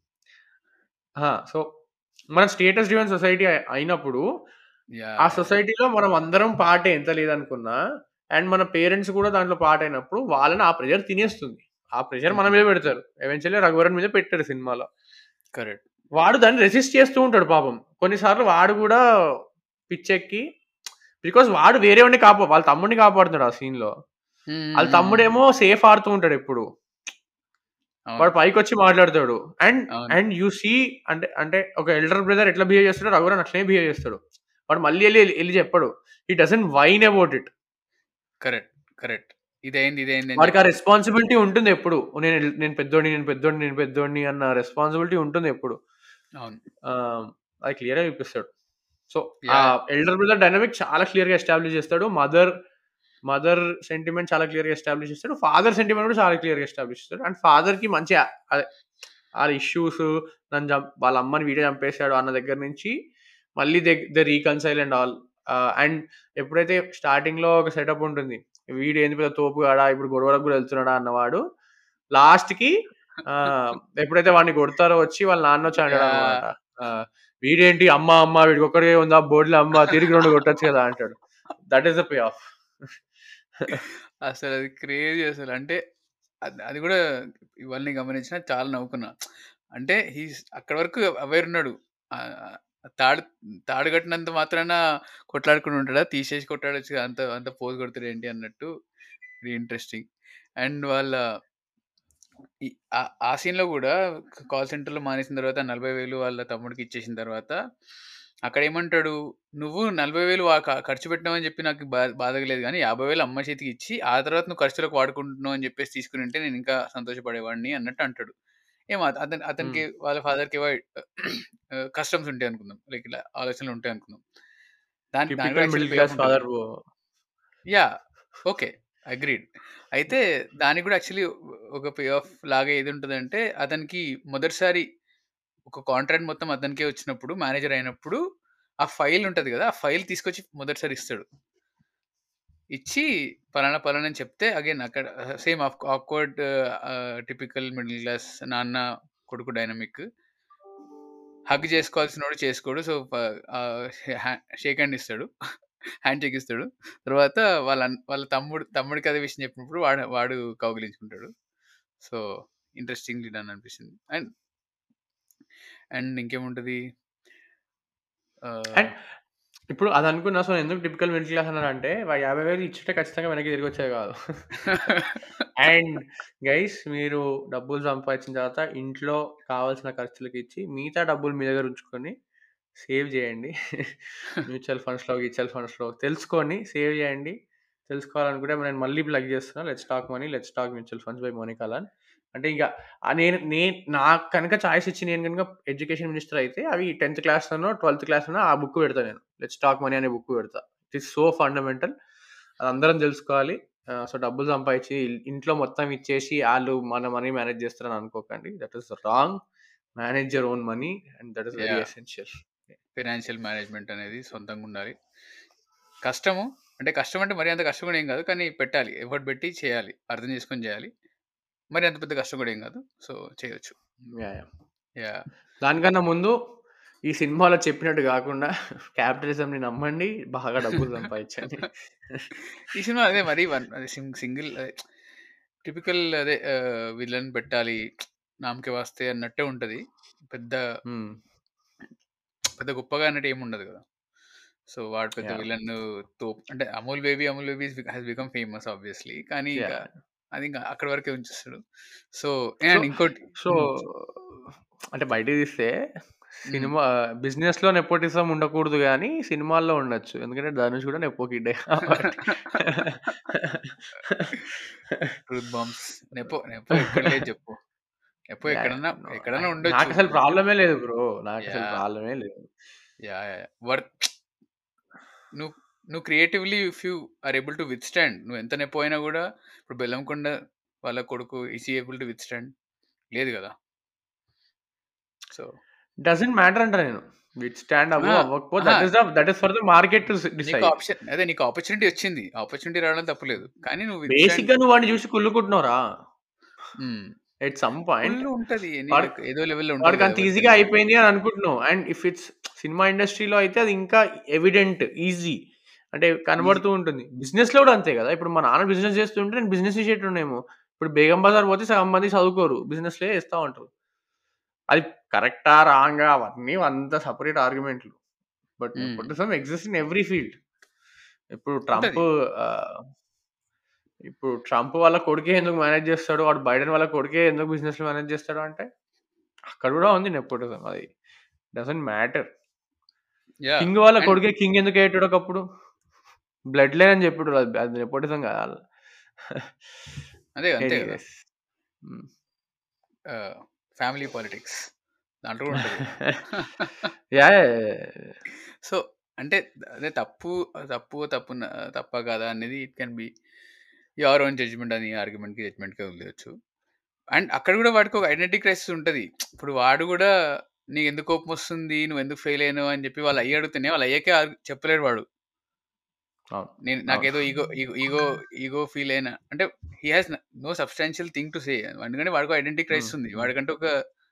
సో మన స్టేటస్ డ్రివెన్ సొసైటీ అయినప్పుడు యా ఆ సొసైటీలో మనం అందరం పాటే ఎంత లేదనుకున్నా అండ్ మన పేరెంట్స్ కూడా దాంట్లో పాట అయినప్పుడు వాళ్ళని ఆ ప్రెజర్ తినేస్తుంది ఆ ప్రెజర్ మన మీద పెడతారు ఎవెన్చువల్లీ రఘువరన్ మీద పెట్టారు సినిమాలో కరెక్ట్ వాడు దాన్ని రెసిస్ట్ చేస్తూ ఉంటాడు పాపం కొన్నిసార్లు వాడు కూడా పిచ్చెక్కి బికాస్ వాడు వేరే వాడిని కాపా వాళ్ళ తమ్ముడిని కాపాడుతాడు ఆ సీన్ లో వాళ్ళ తమ్ముడేమో సేఫ్ ఆడుతూ ఉంటాడు ఎప్పుడు వాడు పైకి వచ్చి మాట్లాడతాడు అండ్ అవును. అండ్ యూ సీ అంటే అంటే ఒక ఎల్డర్ బ్రదర్ ఎట్లా బిహేవ్ చేస్తాడో రఘువరన్ అట్లనే బిహేవ్ చేస్తాడు వాడు మళ్ళీ వెళ్ళి వెళ్ళి చెప్పాడు ఈ dozen whine about it correct correct ఇదైంది ఇదైంది అని వాడికి ఆ రెస్పాన్సిబిలిటీ ఉంటుంది ఎప్పుడు నేను నేను పెద్దోడిని నేను పెద్దోడిని నేను పెద్దోడిని అన్న రెస్పాన్సిబిలిటీ ఉంటుంది ఎప్పుడు అవును ఆ, అది క్లియర్ గా చూపిస్తాడు సో ఆ Yeah. ఎల్డర్ బ్రదర్ డైనమిక్ చాలా క్లియర్ గా ఎస్టాబ్లిష్ చేస్తాడు మదర్ మదర్ సెంటిమెంట్ చాలా క్లియర్ గా ఎస్టాబ్లిష్ చేస్తాడు ఫాదర్ సెంటిమెంట్ కూడా చాలా క్లియర్ గా ఎస్టాబ్లిష్ చేస్తాడు అండ్ ఫాదర్ కి మంచి ఆ- అదే ఆ ఇష్యూస్ నన్ను చంప్ వాళ్ళ అమ్మని వీడియో చంపేశాడు అన్న దగ్గర నుంచి మళ్ళీ they they reconcile and all and ఎప్పుడైతే స్టార్టింగ్ లో ఒక సెటప్ ఉంటుంది వీడు ఏంది పెద్ద తోపు కాడా ఇప్పుడు గొడవలకు కూడా వెళ్తున్నాడా అన్నవాడు లాస్ట్ కి ఆ, ఎప్పుడైతే వాడిని కొడతారో వచ్చి వాళ్ళ నాన్న వచ్చి అంటాడు Yeah. అనమాట వీడేంటి అమ్మ అమ్మ వీడికి ఒక్కడే ఉందా బోర్డులో అమ్మ తిరిగి రెండు కొట్టచ్చు కదా అంటాడు that is the pay off అసలు అది క్రేజీ అసలు అంటే అది అది కూడా ఇవన్నీ గమనించిన చాలా నవ్వుకున్నా అంటే హీస్ అక్కడి వరకు అవేర్ ఉన్నాడు. ఆహ్, తాడు తాడు కట్టినంత మాత్రాన కొట్లాడుకుంటూ ఉంటాడా? తీసేసి కొట్టాడొచ్చు కదా! అంత అంత పోజ్ కొడతాడేంటి అన్నట్టు వెరీ ఇంట్రెస్టింగ్. అండ్ వాళ్ళ ఈ ఆ ఆ సీన్‌లో గూడా కాల్ సెంటర్‌లో మానేసిన తర్వాత 40,000 వాళ్ళ తమ్ముడికి ఇచ్చేసిన తర్వాత అక్కడేమంటాడు? "నువ్వు 40,000 వ క ఖర్చు పెట్టినావని చెప్పి నాకు బా బాధగా లేదు గానీ 50,000 అమ్మ చేతికి ఇచ్చి, ఆ తర్వాత నువ్వు ఖర్చులకు వాడుకుంటున్నావు అని చెప్పేసి తీసుకునుంటే నేను ఇంకా సంతోషపడేవాడిని" అన్నట్టు అంటాడు. ఏమో అతను అతనికి హ్మ్. వాళ్ళ ఫాదర్‌కేవో ఆహ్, కస్టమ్స్ ఉంటాయి అనుకుందాం. లైక్ ఇలా ఆలోచనలు ఉంటాయి అనుకుందాం. దానికి దానికి కూడా typical actually middle pay class of ఉంటది. Father oh yeah! Okay. Agreed. అయితే దానికి కూడా యాక్చువల్లీ ఒక పే ఆఫ్ లాగా ఏదుంటదంటే అతనికి మొదటిసారి ఒక కాంట్రాక్ట్ మొత్తం అతనికే వచ్చినప్పుడు మేనేజర్ అయినప్పుడు ఆ ఫైల్ ఉంటది గదా! ఆ ఫైల్ తీసుకొచ్చి మొదటిసారి ఇస్తాడు. ఇచ్చి పలానా పలానా అని చెప్తే అగైన్ అక్కడ same of awkward ah, typical middle class నాన్న కొడుకు డైనమిక్. హగ్ చేసుకోవాల్సినోడు చేసుకోడు. సో, ప ఆహ్, హ్యా షేక్ హ్యాండ్ ఇస్తాడు. హ్యాండ్ షేక్ ఇస్తాడు. తర్వాత వాళ్ళ అన్ వాళ్ళ తమ్ముడు తమ్ముడికి అదే విషయం చెప్పినప్పుడు వాడు వాడు కౌగిలించుకుంటాడు. సో, ఇంట్రెస్టింగ్‌లీ డన్ అనిపిచ్చింది. అండ్ అండ్ ఇంకేముంటది? అండ్ ఆహ్ ఇప్పుడు అది అనుకున్నా. సో, ఎందుకు టిపికల్ మిడిల్ క్లాస్ అన్నానంటే వాడు 50,000 ఇచ్చుంటే ఖచ్చితంగా వెనక్కి తిరిగొచ్చేది కాదు. అండ్ గైస్ మీరు డబ్బులు సంపాదించిన తర్వాత ఇంట్లో కావాల్సిన ఖర్చులకి ఇచ్చి, మిగతా డబ్బులు మీ దగ్గర ఉంచుకొని సేవ్ జేయండి. మ్యూచువల్ ఫండ్స్‌లో, గిచ్యువల్ ఫండ్స్‌లో తెలుసుకొని సేవ్ జేయండి. తెలుసుకోవాలనుకుంటే నేను మళ్ళీ ప్లగ్ చేస్తున్నా. Let's talk money, let's talk mutual funds by Monica Lal. అంటే ఇగ ఆహ్, నేను నేను నాకు కనుక చాయిస్ ఇచ్చి నేను గనుక ఎడ్యుకేషన్ మినిస్టర్ అయితే అవి 10థ్ క్లాస్‌లోనో, 12థ్ క్లాస్‌లోనో ఆ బుక్ పెడతా నేను. లెట్స్ టాక్ మనీ అనే బుక్ పెడతా. It is so fundamental. అది అందరం తెలుసుకోవాలి. ఆహ్, సో, డబ్బులు సంపాదించి ఇంట్లో మొత్తం ఇచ్చేసి ఆళ్ళు మన మనీ మేనేజ్ చేస్తారని అనుకోకండి. That is wrong. Manage your own money and that is very yeah! Essential. Financial management అనేది సొంతంగా ఉండాలి. కష్టము. అంటే కష్టం అంటే మరీ అంత కష్టం కూడా ఏం కాదు. కానీ పెట్టాలి. ఎఫర్ట్ పెట్టి చేయాలి. అర్థం చేసుకొని చేయాలి. మరి అంత పెద్ద కష్టం కూడా ఏం కాదు. సో, చేయొచ్చు. యాహ్! యాహ్! యాహ్! దానికన్నా ముందు ఈ సినిమాలో చెప్పినట్టు గాకుండా క్యాపిటలిజంని నమ్మండి. బాగా డబ్బులు సంపాదించండి. ఈ సినిమా అదే మరి వన్ అది సింగ్ సింగిల్ అదే టిపికల్ అదే ఆహ్, విలన్ పెట్టాలి. నామ్‌కే వాస్తే అన్నట్టే ఉంటది. పెద్ద హ్మ్. పెద్ద గొప్పగా అన్నట్టు ఏముండదు కదా! సో, వాడు పెద్ద యాహ్! విలన్ తోప్ అంటే Amul baby, Amul baby has become famous obviously. కానీ ఇంకా యాహ్! అది ఇంకా అక్కడి వరకే ఉంచేస్తాడు. సో, సో, అండ్ ఇంకోటి సో హ్మ్. అంటే బయటికి తీస్తే హ్మ్. సినిమా బిజినెస్‌లో నెపోటిజం ఉండకూడదు గానీ, సినిమాల్లో ఉండొచ్చు. ఎందుకంటే ధనుష్ కూడా నెపో కిడ్డే కాబట్టి. Truth bombs. నెపో నెపో ఎక్కడ లేదు చెప్పు. Nepo yeah! యాహ్! ఎక్కడన్నా నో ఎక్కడన్నా ఉండొచ్చు. నాకసలు ప్రాబ్లమే లేదు బ్రో. నాకసలు యాహ్! ప్రాబ్లమే లేదు. యాహ్! యాహ్! వర్ నువ్వు నువ్వు creatively if you are able to withstand నువ్వు ఎంత నెపో అయినా కూడా ఇప్పుడు బెల్లంకొండ వాళ్ళ కొడుకు is he able to withstand? లేదు కదా! సో డజంట్ మ్యాటర్ అంట నేను. విత్‌స్టాండ్ అవ్వు, ఆ! అవ్వకపో అహా! That is the that is for the market to నీకు డిసైడ్. ఆప్షన్ అదే నీకు ఆపర్చునిటీ వచ్చింది. ఆపర్చునిటీ రావడం తప్పులేదు. కానీ నువ్వు విత్‌స్టాండ్ బేసిక్‌గా నువ్వు వాడిని చూసి కుళ్ళుకుంటున్నావురా. హ్మ్. ఎట్ సమ్ పాయింట్ కుళ్ళు ఉంటది. ఎనీ వాడు లైక్ ఏదో లెవెల్‌లో ఉంటది వాడికి కదా! అంత ఎవరికైనా. ఈజీగా అయిపోయింది అని అనుకుంటున్నావు. అండ్ ఇఫ్ ఇట్స్ సినిమా ఇండస్ట్రీలో అయితే అది ఇంకా ఎవిడెంట్, ఈజీ. అంటే ఈజీ. కనబడుతూ ఉంటుంది. బిజినెస్‌లో కూడా అంతే కదా! ఇప్పుడు మా నాన్న బిజినెస్ చేస్తుంటే నేను బిజినెస్ చేసేటోడినేమో. ఇప్పుడు బేగం బజార్ పోతే సగం మంది చదువుకోరు. బిజినెస్‌లే చేస్తా ఉంటారు. అది కరెక్టా? రాంగా? అవన్నీ అంత సెపరేట్ ఆర్గ్యుమెంట్లు. But hmm. Nepotism exists in every field. ఇప్పుడు ట్రంప్ ఉంటది. ఆహ్, ఇప్పుడు ట్రంప్ వాళ్ళ కొడుకే ఎందుకు మేనేజ్ చేస్తాడు? వాడు బైడెన్ వాళ్ళ కొడుకే ఎందుకు బిజినెస్‌లు మేనేజ్ చేస్తాడు అంటే అక్కడ కూడా ఉంది నెపోటిజం. అది డజంట్ మ్యాటర్. యాహ్! కింగ్ వాళ్ళ అండ్ కొడుకే కింగ్ ఎందుకు అయ్యేటోడు ఒకప్పుడు? బ్లడ్ లైన్ అని చెప్పిండు. అది అది నెపోటిజం కాదు. అదే అంతే కదా! ఎనీవేస్. హ్మ్. ఆహ్, ఫ్యామిలీ పాలిటిక్స్ దాంట్లో కూడా ఉంటది కదా! యాహ్! యాహ్! సో, అంటే అదే తప్పు తప్పు తప్పున తప్పా కాదా అనేది it can be your own judgement అని ఆర్గ్యుమెంట్‌కి, జడ్జ్‌మెంట్‌కి వదిలేయొచ్చు. అండ్ అక్కడ కూడా వాడికి ఒక ఐడెంటిటీ క్రైసిస్ ఉంటది. ఇప్పుడు వాడు కూడా నీకెందుకు కోపం వస్తుంది? నువ్వెందుకు ఫెయిల్ అయినావు? అని చెప్పి వాళ్ళ అయ్య అడిగితేనే వాళ్ళ అయ్యకే ఆర్గ్ చెప్పలేడు వాడు. అవును. నేను అవును. నాకేదో ego ego ego ego feel అయినా అంటే he has no substantial thing to say. ఎందుకంటే వాడికి ఐడెంటిటీ హ్మ్. క్రైసిస్ ఉంది. హ్మ్. వాడికంటే ఒక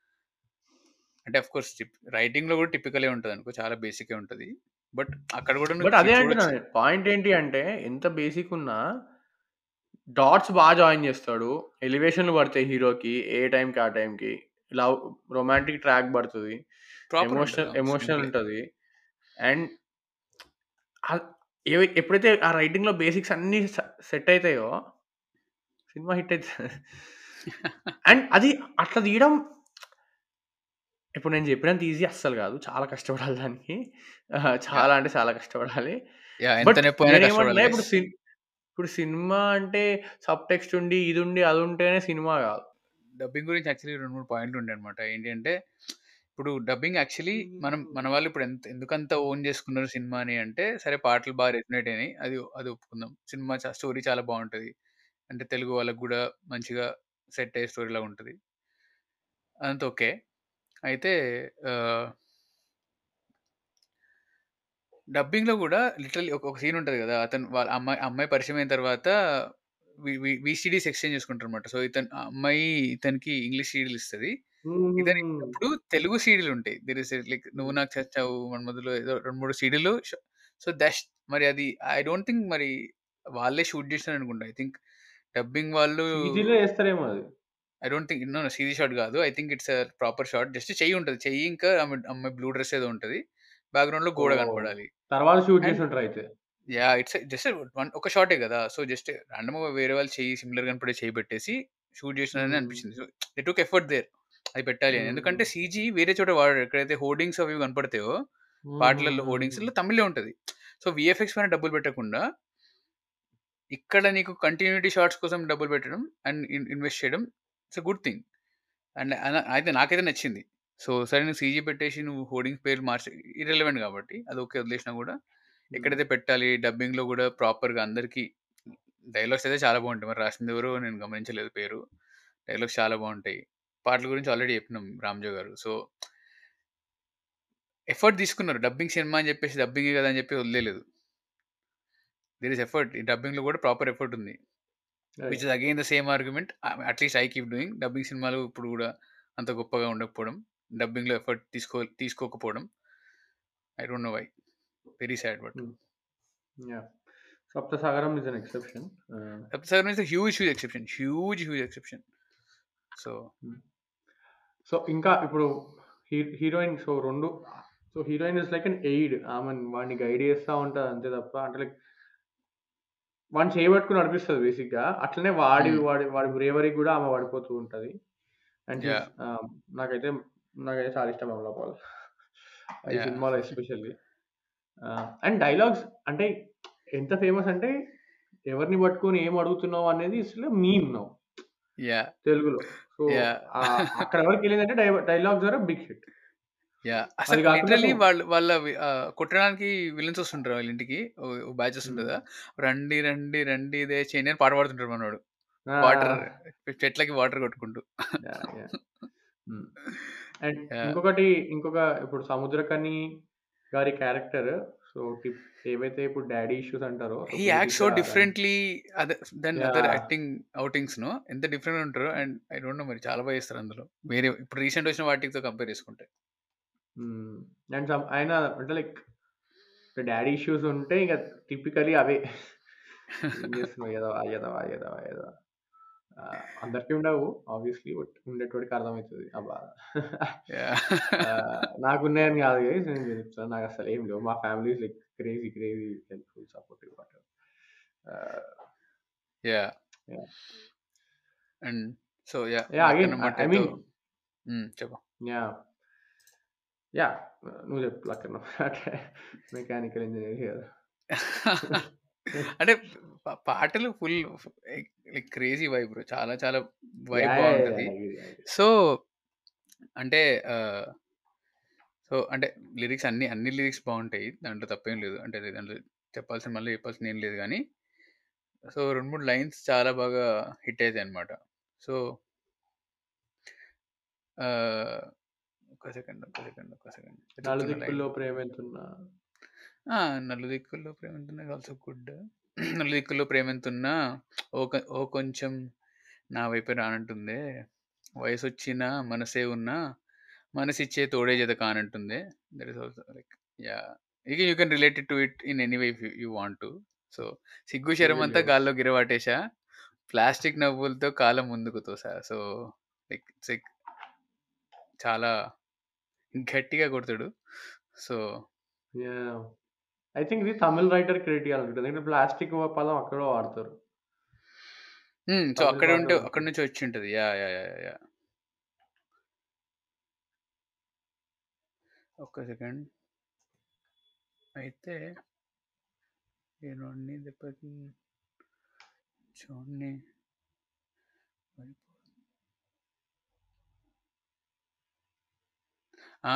అంటే ఆఫ్ కోర్స్ టిప్ రైటింగ్‌లో కూడా టిపికలే ఉంటదనుకో. చాలా బేసికే ఉంటది. బట్ అక్కడ కూడా నువ్వు బట్ చు అదే అంటున్నా చూడొచ్చు. నేను. పాయింట్ ఏంటి అంటే ఎంత బేసిక్ ఉన్నా డాట్స్ బా జాయిన్ చేస్తాడు. ఎలివేషన్‌లు పడతాయి హీరోకి. ఏ టైంకి ఆ టైంకి. లవ్ రొమాంటిక్ ట్రాక్ పడుతది. ప్రాపర్ ఉంటది. ఎమోషనల్ అవును. ఎమోషనల్ సింపులే. ఉంటది. అండ్ ఆహ్, ఎ ఎప్పుడైతే ఆ రైటింగ్‌లో బేసిక్స్ అన్నీ స సెట్ అయితాయో సినిమా హిట్ అయితది. అండ్ అది అట్లా తీయడం ఇప్పుడు నేను చెప్పినంత ఈజీ అస్సలు కాదు. చాలా కష్టపడాలి దానికి. ఆహ్, యాహ్! చాలా అంటే చాలా కష్టపడాలి. యాహ్! ఎంత బట్ నొప్పైనా నేనేమంటున్నా కష్టపడాలి ఇప్పుడు గైస్. సిన్ ఇప్పుడు సినిమా అంటే సబ్ టెక్స్ట్ ఉండి, ఇది ఉండి, అది ఉంటేనే సినిమా కాదు. డబ్బింగ్ గురించి యాక్చువల్లీ 2, 3 పాయింట్లు ఉంటాయన్నమాట. ఏంటి అంటే ఇప్పుడు డబ్బింగ్ యాక్చువల్లీ మనం మన వాళ్ళు ఇప్పుడు ఎంత ఎందుకంత ఓన్ చేసుకున్నారు సినిమాని అంటే సరే పాటలు బాగా రెసొనేట్ అయినాయి. అది అది ఒప్పుకుందాం. సినిమా చ స్టోరీ చాలా బావుంటది. అంటే తెలుగు వాళ్ళకి గూడా మంచిగా సెట్ అయ్యే స్టోరీలాగా ఉంటది. అదంతా ఓకే. అయితే ఆహ్ డబ్బింగ్‌లో గూడా లిటరల్లీ ఒక ఒక సీన్ ఉంటది గదా! అతను వాళ్ళ అమ్మాయి అమ్మాయి పరిచయం అయిన తర్వాత వి వి వీసీడీస్ ఎక్స్‌చేంజ్ చేసుకుంటారన్నమాట. సో, ఇతను ఆ అమ్మాయి ఇతనికి ఇంగ్లీష్ సీడీలు ఇస్తది. ఇతను హుహుహు. ఇచ్చినప్పుడు తెలుగు సీడీలు ఉంటాయి. దేర్ ఇస్ లైక్ 'నువ్వు నాకు చచ్చావు' మన మొదలు ఏదో 2, 3 సీడీలు ష సో, దష్ మరి అది ఐ డోంట్ థింక్ మరి వాళ్ళే షూట్ చేసారనుకుంటా. ఐ థింక్ డబ్బింగ్ వాళ్ళు సీజీలో ఏస్తారేమో అది. I don't think no, no CG shot గాదు. I think it's a proper shot. Just చెయ్యి ఉంటది. చెయ్యి ఇంకా ఆమె అమ్మాయి బ్లూ డ్రెస్ ఏదో ఉంటది. బ్యాక్‌గ్రౌండ్‌లో గోడ ఓహ్! కనపడాలి. తర్వాత షూట్ అండ్ చేసుంటారయితే. యాహ్! ఇట్స్ జస్ట్ వన్ ఒక షాటే గదా! సో, జస్ట్ రాండమ్‌గా వేరే వాళ్ళు చెయ్యి సిమిలర్ కనపడే చెయ్యి పెట్టేసి షూట్ చేసినారని హ్మ్. అనిపించింది. So, they took effort there. అది పెట్టాలి అని. ఎందుకంటే హ్మ్. సీజీ వేరే చోట వాడారు. ఎక్కడైతే హోర్డింగ్స్ అవి కనపడతాయో పాటలలో హోర్డింగ్స్‌లో హుహుహుహు. తమిళ్‌లో ఉంటది. సో, వీఎఫ్ఎక్స్ పైన డబ్బులు పెట్టకుండా ఇక్కడ నీకు కంటిన్యూటీ షాట్స్ కోసం డబ్బులు పెట్టడం అండ్ ఇన్ ఇన్వెస్ట్ చేయడం it's a good thing. And అన అయితే నాకైతే నచ్చింది. సో, సరే నువ్వు సీజీ పెట్టేసి నువ్వు హోర్డింగ్స్ పేర్లు మార్చి ఇర్రెలెవెంట్ కాబట్టి అది ఓకే వదిలేసినా గూడా హ్మ్. ఎక్కడైతే పెట్టాలి డబ్బింగ్‌లో గూడా ప్రాపర్‌గా అందరికి డైలాగ్స్ అయితే చాలా బావుంటాయి. మరి రాసిందెవరో నేను గమనించలేదు పేరు. డైలాగ్స్ చాలా బావుంటాయి. పాటల గురించి ఆల్రెడీ చెప్పినాం రామ్‌జో గారు. సో ఎఫర్ట్ తీసుకున్నారు. డబ్బింగ్ సినిమా అని చెప్పేసి డబ్బింగే గదా! అని చెప్పి వదిలేయలేదు. There is effort. ఈ డబ్బింగ్‌లో గూడా ప్రాపర్ ఎఫర్ట్ ఉంది. Which right. Is again the same argument ah, at least I keep doing. Dubbing సినిమాలు ఇప్పుడు గూడా అంత గొప్పగా ఉండకపోవడం. డబ్బింగ్‌లో ఎఫర్ట్ తీసుకో తీసుకోకపోవడం. I don't know why. Very sad but. Hmm. Yeah! 'Saptasagaram' is an exception. Ah, 'Saptasagaram' is a huge, huge exception. Huge, huge exception. So hmm. So, ఇంకా ఇప్పుడు హీ heroine so 2 so, heroine is like an aid. ఆమెన్ వాడిని గైడ్ చేస్తా ఉంటది అంతే తప్ప అంటే లైక్ వాడిని చేయబట్టుకొని నడిపిస్తది బేసిక్‌గా. అట్లనే వాడి హ్మ్. వాడి వాడి బ్రేవరీకి గూడా ఆమె పడిపోతూ ఉంటది. And she's yeah! ఆహ్, నాకైతే నాకైతే చాలా ఇష్టం అమలా పాల్. ఈ యాహ్! సినిమాలో ఎస్పెషల్లీ. ఆహ్, అండ్ డైలాగ్స్ అంటే ఎంత ఫేమస్ అంటే ఎవరిని పట్టుకొని ఏం అడుగుతున్నావు అనేది అసలు మీమ్ నౌ. యాహ్! తెలుగులో. So, yeah! ఆహ్, అక్కడ వరకెళ్ళిందంటే డై dialogues are a big hit. Yeah! అది అసలు కాకుండా లిటరల్లీ సో వాళ్ళు వాళ్ళ వి ఆహ్, కొట్టడానికి విలన్స్ వస్తుంటారు వాళ్ళ ఇంటికి. ఓ ఓ బ్యాచ్ హ్మ్. వస్తుంటదా? రండి రండి రండి దయచేయండి అని పాట పాడుతుంటాడు మనోడు. ఆ! వాటర్ ఆ! చెట్లకి వాటర్ కొట్టుకుంటూ. Yeah! Yeah! Hmm. And yeah! ఇంకొకటి ఇంకొక ఇప్పుడు 'సముద్రకని' గారి క్యారెక్టర్ సో, టిప్ ఏవైతే ఇప్పుడు డ్యాడీ ఇష్యూస్ అంటారో సో, హి యాక్ట్స్ సో బేసిక్‌గా run differently other than other yeah! Acting ఔటింగ్స్‌ను. ఎంత డిఫరెంట్‌గా ఉంటారో అండ్ ఐ డోంట్ నో మరి చాలా బా చేస్తారు అందులో. వేరే ఇప్పుడు రీసెంట్ వచ్చిన వాటితో కంపేర్ చేసుకుంటే. హ్మ్. అండ్ సమ్ ఆయన అంటే లైక్ డ్యాడీ ఇష్యూస్ ఉంటే ఇక టిపికల్లీ అవే. ఏం చేస్తున్నావు ఎదవ, ఎదవ, ఎదవ, ఎదవ. ఆహ్, అందరికీ ఉండవు ఆబ్వియస్‌లీ. బట్ ఉండేటోడికి అర్థమైతది ఆ బాధ. యాహ్! ఆహ్, నాకున్నాయని కాదు గైస్ నేను చెప్తున్నా. నాకసలు ఏం లేవు. మా family is like crazy, crazy helpful, supportive whatever. Ah, yeah! Yeah! And so yeah! Yeah! Again Lakkanna I I మట్టెతో మీన్ హ్మ్. చెప్పు. యాహ్! యాహ్! నువ్వు చెప్పు లక్కన్న. అంటే మెకానికల్ ఇంజినీర్ కదా! అంటే ప పాటలు full like crazy vibe bro. చాలా చాలా వైబ్ యాహ్! యాహ్! బావుంటది. యాహ్! Agree, agree. సో అంటే ఆహ్, సో అంటే లిరిక్స్ అన్ని అన్ని లిరిక్స్ బావుంటాయి. దాంట్లో తప్పేం లేదు. అంటే అది దాంట్లో చెప్పాల్సిన మళ్ళీ చెప్పాల్సింది ఏం లేదు గానీ సో 2, 3 లైన్స్ చాలా బాగా హిట్ అయితాయన్నమాట. సో ఆహ్, ఒక్క సెకండ్, ఒక్క సెకండ్, ఒక్క సెకండ్. వెతుకుతున్న లైన్. నలుదిక్కుల్లో ప్రేమెంతున్నా ఆ! నలుదిక్కుల్లో ప్రేమెంతున్నా ఇస్ ఆల్సో గుడ్. నలుదిక్కుల్లో ప్రేమెంతున్నా ఓ కొ ఓ కొంచెం నా వైపే రానంటుందే. వయసొచ్చినా మనసే ఉన్నా మనసిచ్చే తోడే జత కానంటుందే. That is also like yeah! ఇగ you can relate it to it in any way if you you want to. So సిగ్గు వెరీ శరమంతా జోస్. గాల్లో గిరవాటేశా. ప్లాస్టిక్ నవ్వులతో కాలం ముందుకు తోసా. సో లైక్ ఇట్స్ లైక్ చాలా గట్టిగా కొడతాడు. So yeah! ఐ థింక్ ఇది తమిళ్ రైటర్ క్రియేట్ చేయాలనుకుంటా. ఎందుకంటే ప్లాస్టిక్ పదం అక్కడ కూడా వాడతారు. హ్మ్. సో తమిళ్ అక్కడే భాషలో ఉంటే ఉంటుంది. అక్కడి నుంచి వచ్చుంటది. యాహ్! యాహ్! యాహ్! యాహ్! ఒక్క సెకండ్. అయితే ఏనోడిని దెబ్బకి చోడ్ని ఆ!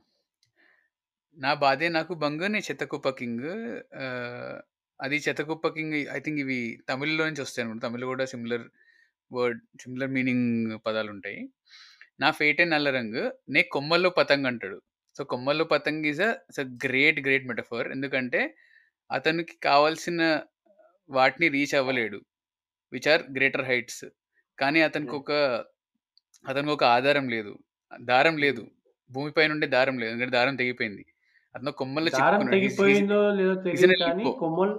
నా బాధే నాకు బంగు నీ చెత్తకుప్ప కింగ్. ఆహ్, అది చెత్తకుప్ప కింగ్ ఐ థింక్ ఇవి తమిళ్‌లో నుంచి వస్తాయనుకుంటా. తమిళ్‌లో కూడా సిమిలర్ వర్డ్ సిమిలర్ మీనింగ్ పదాలుంటాయి. నా ఫేటే నల్ల రంగు నే కొమ్మల్లో పతంగ్ అంటాడు. సో కొమ్మల్లో పతంగ్ is a it's a great great metaphor. ఎందుకంటే అతనికి కావాల్సిన వాటిని రీచ్ అవ్వలేడు. Which are greater heights. కానీ హ్మ్. అతనికొక అతనికొక ఆధారం లేదు. దారం లేదు. హ్మ్. భూమిపై నుండే దారం లేదు. ఎందుకంటే దారం తెగిపోయింది. అతను కొమ్మల్లో దారం చిక్కుకున్నాడు. హీస్ హీస్ తెగిపోయిందో లేదో హీస్ ఇన్ తెలీదు ఎ కానీ లింబో. కొమ్మలు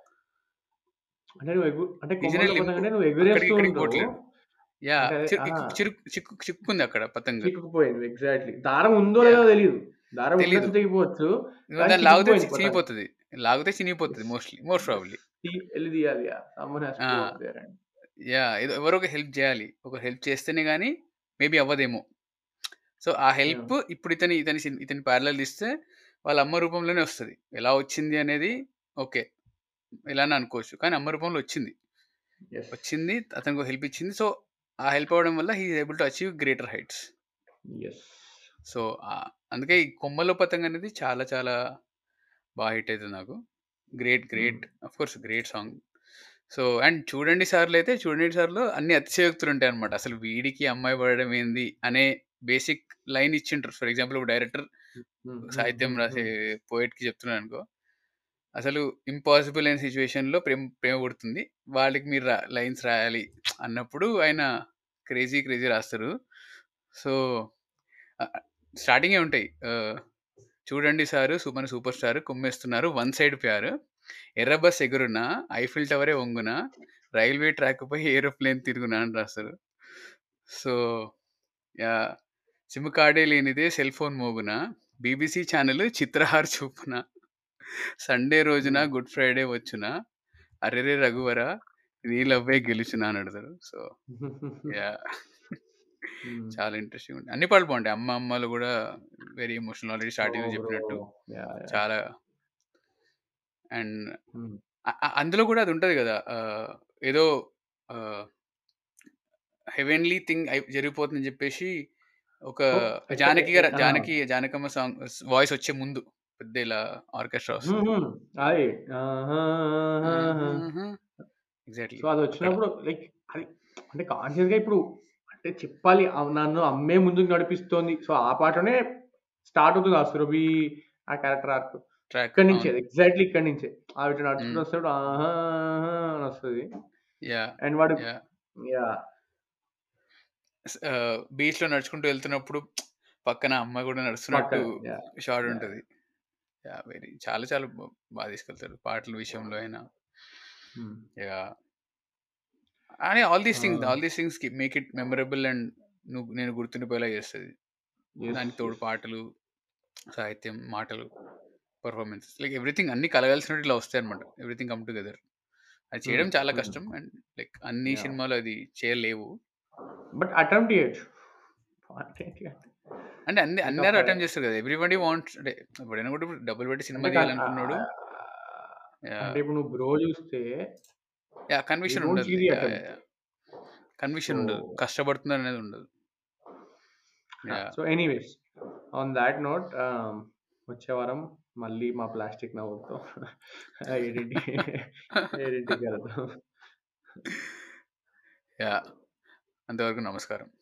అంటే నువ్వు ఎగు అంటే హీస్ ఇన్ ఎ కొమ్మల్లో పతంగ్ లింబో. అంటే నువ్వు అక్కడికి ఎగురేస్తూ ఇక్కడికి ఉంటావు. పోవట్లేదు. యాహ్! అంటే చి ఆ! ఇక్కు చిరుక్ చిక్కు చిక్కుకుంది అక్కడ పతంగ్. చిక్కుకుపోయింది. ఎగ్జాక్ట్‌లీ. దారం ఉందో యాహ్! లేదో తెలీదు. దారం తెలీదు. ఉన్నట్టు తెగిపోవచ్చు. ఇగో కానీ దాన్ని లాగితే చి చిక్కుకుపోయింది పతంగ్. చినిగిపోతది. లాగితే చినిగిపోతది yes. Mostly. Most yes. Probably. తీ ఎళ్లి తీయాలి. యాహ్! సమ్‌వన్ హాస్ ఆ! To go up there and yeah! ఏదో ఎవరో ఒక హెల్ప్ జేయాలి. ఒకరు హెల్ప్ చేస్తేనే గాని మేబీ అవ్వదేమో. సో ఆ హెల్ప్ యాహ్! ఇప్పుడు ఇతని ఇతని సిన్ ఇతని ప్యారలల్ తీస్తే వాళ్ళ అమ్మ రూపంలోనే వస్తది. ఎలా వచ్చింది అనేది ఓకే. ఎలానో అనుకోవచ్చు. కానీ అమ్మ రూపంలో వచ్చింది. యెస్. వచ్చింది. అతనికో హెల్ప్ ఇచ్చింది. సో ఆ హెల్ప్ అవ్వడం వల్ల he is able to achieve greater heights. Yes. So ah, అందుకే ఈ కొమ్మలో పతంగ్ అనేది చాలా చాలా బా హిట్ అయితది నాకు. Great hmm. Great of course great song. So and 'చూడండి సార్‌లో' అయితే 'చూడండి సార్‌లో' అన్ని అతిశయోక్తులు ఉంటాయన్నమాట. అసలు వీడికి అమ్మాయి పడడం ఏంది అనే బేసిక్ లైన్ ఇచ్చింటారు. ఫర్ ఎగ్జాంపుల్ ఇప్పుడు డైరెక్టర్ హ్మ్. హ్మ్. హ్మ్. సాహిత్యం హ్మ్. రాసే హ్మ్. పోయెట్‌కి చెప్తున్నాడనుకో. అసలు ఇంపాసిబుల్ అయిన సిట్యుయేషన్‌లో ప్రేమ ప్రేమ పుడుతుంది. వాళ్ళకి మీరు రా లైన్స్ రాయాలి అన్నప్పుడు ఆయన క్రేజీ క్రేజీ రాస్తారు. సో ఆహ్, స్టార్టింగే ఉంటాయి. ఆహ్, చూడండి సారు సు మన సూపర్ స్టార్ కుమ్మేస్తున్నారు వన్ సైడ్ ప్యార్. ఎర్ర బస్ ఎగురునా ఐఫిల్ టవరే వంగునా రైల్వే ట్రాక్‌పై ఏరోప్లేన్ తిరుగునా అని రాస్తారు. So yeah! సిమ్ కార్డే లేనిదే సెల్ ఫోన్ మోగునా బీబీసీ ఛానెల్ చిత్రహార్ చూపునా సండే రోజున హ్మ్. గుడ్ ఫ్రైడే వచ్చునా అరెరే రఘువర నీ లవ్వే గెలుచునా అని అడతారు. So yeah! హ్మ్. చాలా ఇంట్రెస్టింగ్ ఉంటాయి. అన్ని పాటలు బావుంటాయి. 'అమ్మ అమ్మ'లో కూడా వెరీ ఎమోషనల్ ఆల్రెడీ ఓహ్! స్టార్టింగ్‌లో బ్రో. చెప్పినట్టు. యాహ్! యాహ్! చాలా అండ్ హ్మ్. అ అ అందులో కూడా అది ఉంటది గదా! ఆహ్, ఏదో ఆహ్ హెవెన్లీ థింగ్ అయి జరిగిపోతుందని జెప్పేసి ఒక ఓహ్! ఎక్క ఎ జానకి ఎ గారు ఆ! Janaki Janakamma songs voice వచ్చే ముందు పెద్ద ఇలా ఆర్కెస్ట్రా హ్మ్. వస్తది. హ్మ్. అది. ఆహాహాహా! ఆహాహా! ఎగ్జాక్ట్‌లీ. సో అది అక్కడ. వచ్చినప్పుడు లైక్ అది అంటే కాన్షియస్‌గా ఇప్పుడు అంటే చెప్పాలి ఆహ్, నన్ను అమ్మే ముందుకు నడిపిస్తోంది. సో ఆ పాటలోనే స్టార్ట్ అవుతది ఆ 'సురభి' ఆ క్యారెక్టర్ ఆర్క్. ట్రాక్. ఇక్కడి నుంచే అవును. ఎగ్జాక్ట్‌లీ ఇక్కడి నుంచే. ఆవిడ హ్మ్. నడుచుకుంటూ వస్తాడు. ఆహాహా! అని వస్తది. యాహ్! అండ్ వాడు యాహ్! యాహ్! స్ ఆహ్, బీచ్‌లో నడుచుకుంటూ వెళ్తున్నప్పుడు పక్కన అమ్మ గూడా నడుస్తున్నట్టు పక్కన. యాహ్! Shot yeah! ఉంటది. యాహ్! వెరీ చాలా చాలా బ బా తీసుకెళ్తారు. పాటల విషయంలో అయినా. హ్మ్. యాహ్! అని all these things ah! All these things కి మేక్ ఇట్ మెమరబుల్ అండ్ నువ్వు నేను గుర్తుండిపోయేలా చేస్తది. యెస్. దానికి తోడు యెస్. పాటలు, సాహిత్యం, మాటలు, పెర్ఫార్మన్స్ లైక్ ఎవ్రీథింగ్ అన్నీ కలగలిసినట్టు ఇట్లా వస్తాయన్నమాట. Everything come together. అది హ్మ్. చేయడం చాలా హ్మ్. కష్టం. అండ్ లైక్ అన్ని యాహ్! సినిమాలు అది చేయలేవు. బట్ అటెంప్ట్ చేయొచ్చు. పాటేంటి అంటే అంటే అన్ని నీకు అందరూ ఒక అటెంప్ట్ చేస్తారు కదా! ఎవ్రీబడీ వాంట్స్ అంటే ఎవడైనా కూడా ఇప్పుడు డబ్బులు పెట్టి సినిమా అంటే కన్ ఆహ్, తీయాలనుకున్నోడు అంటే యాహ్! ఇప్పుడు నువ్వు 'బ్రో' చూస్తే yeah! He conviction won't see ఉండాలి. The yeah! Yeah! Attempt. Yeah! So conviction ఉండదు. కష్టపడుతున్నారనేది ఉండదు. Yeah! So anyways on that note ah, వచ్చే వారం మళ్ళీ మా ప్లాస్టిక్ నవ్వులతో ఏడింటి ఏడింటికి కలుద్దాం. యాహ్! అంతవరకు నమస్కారం.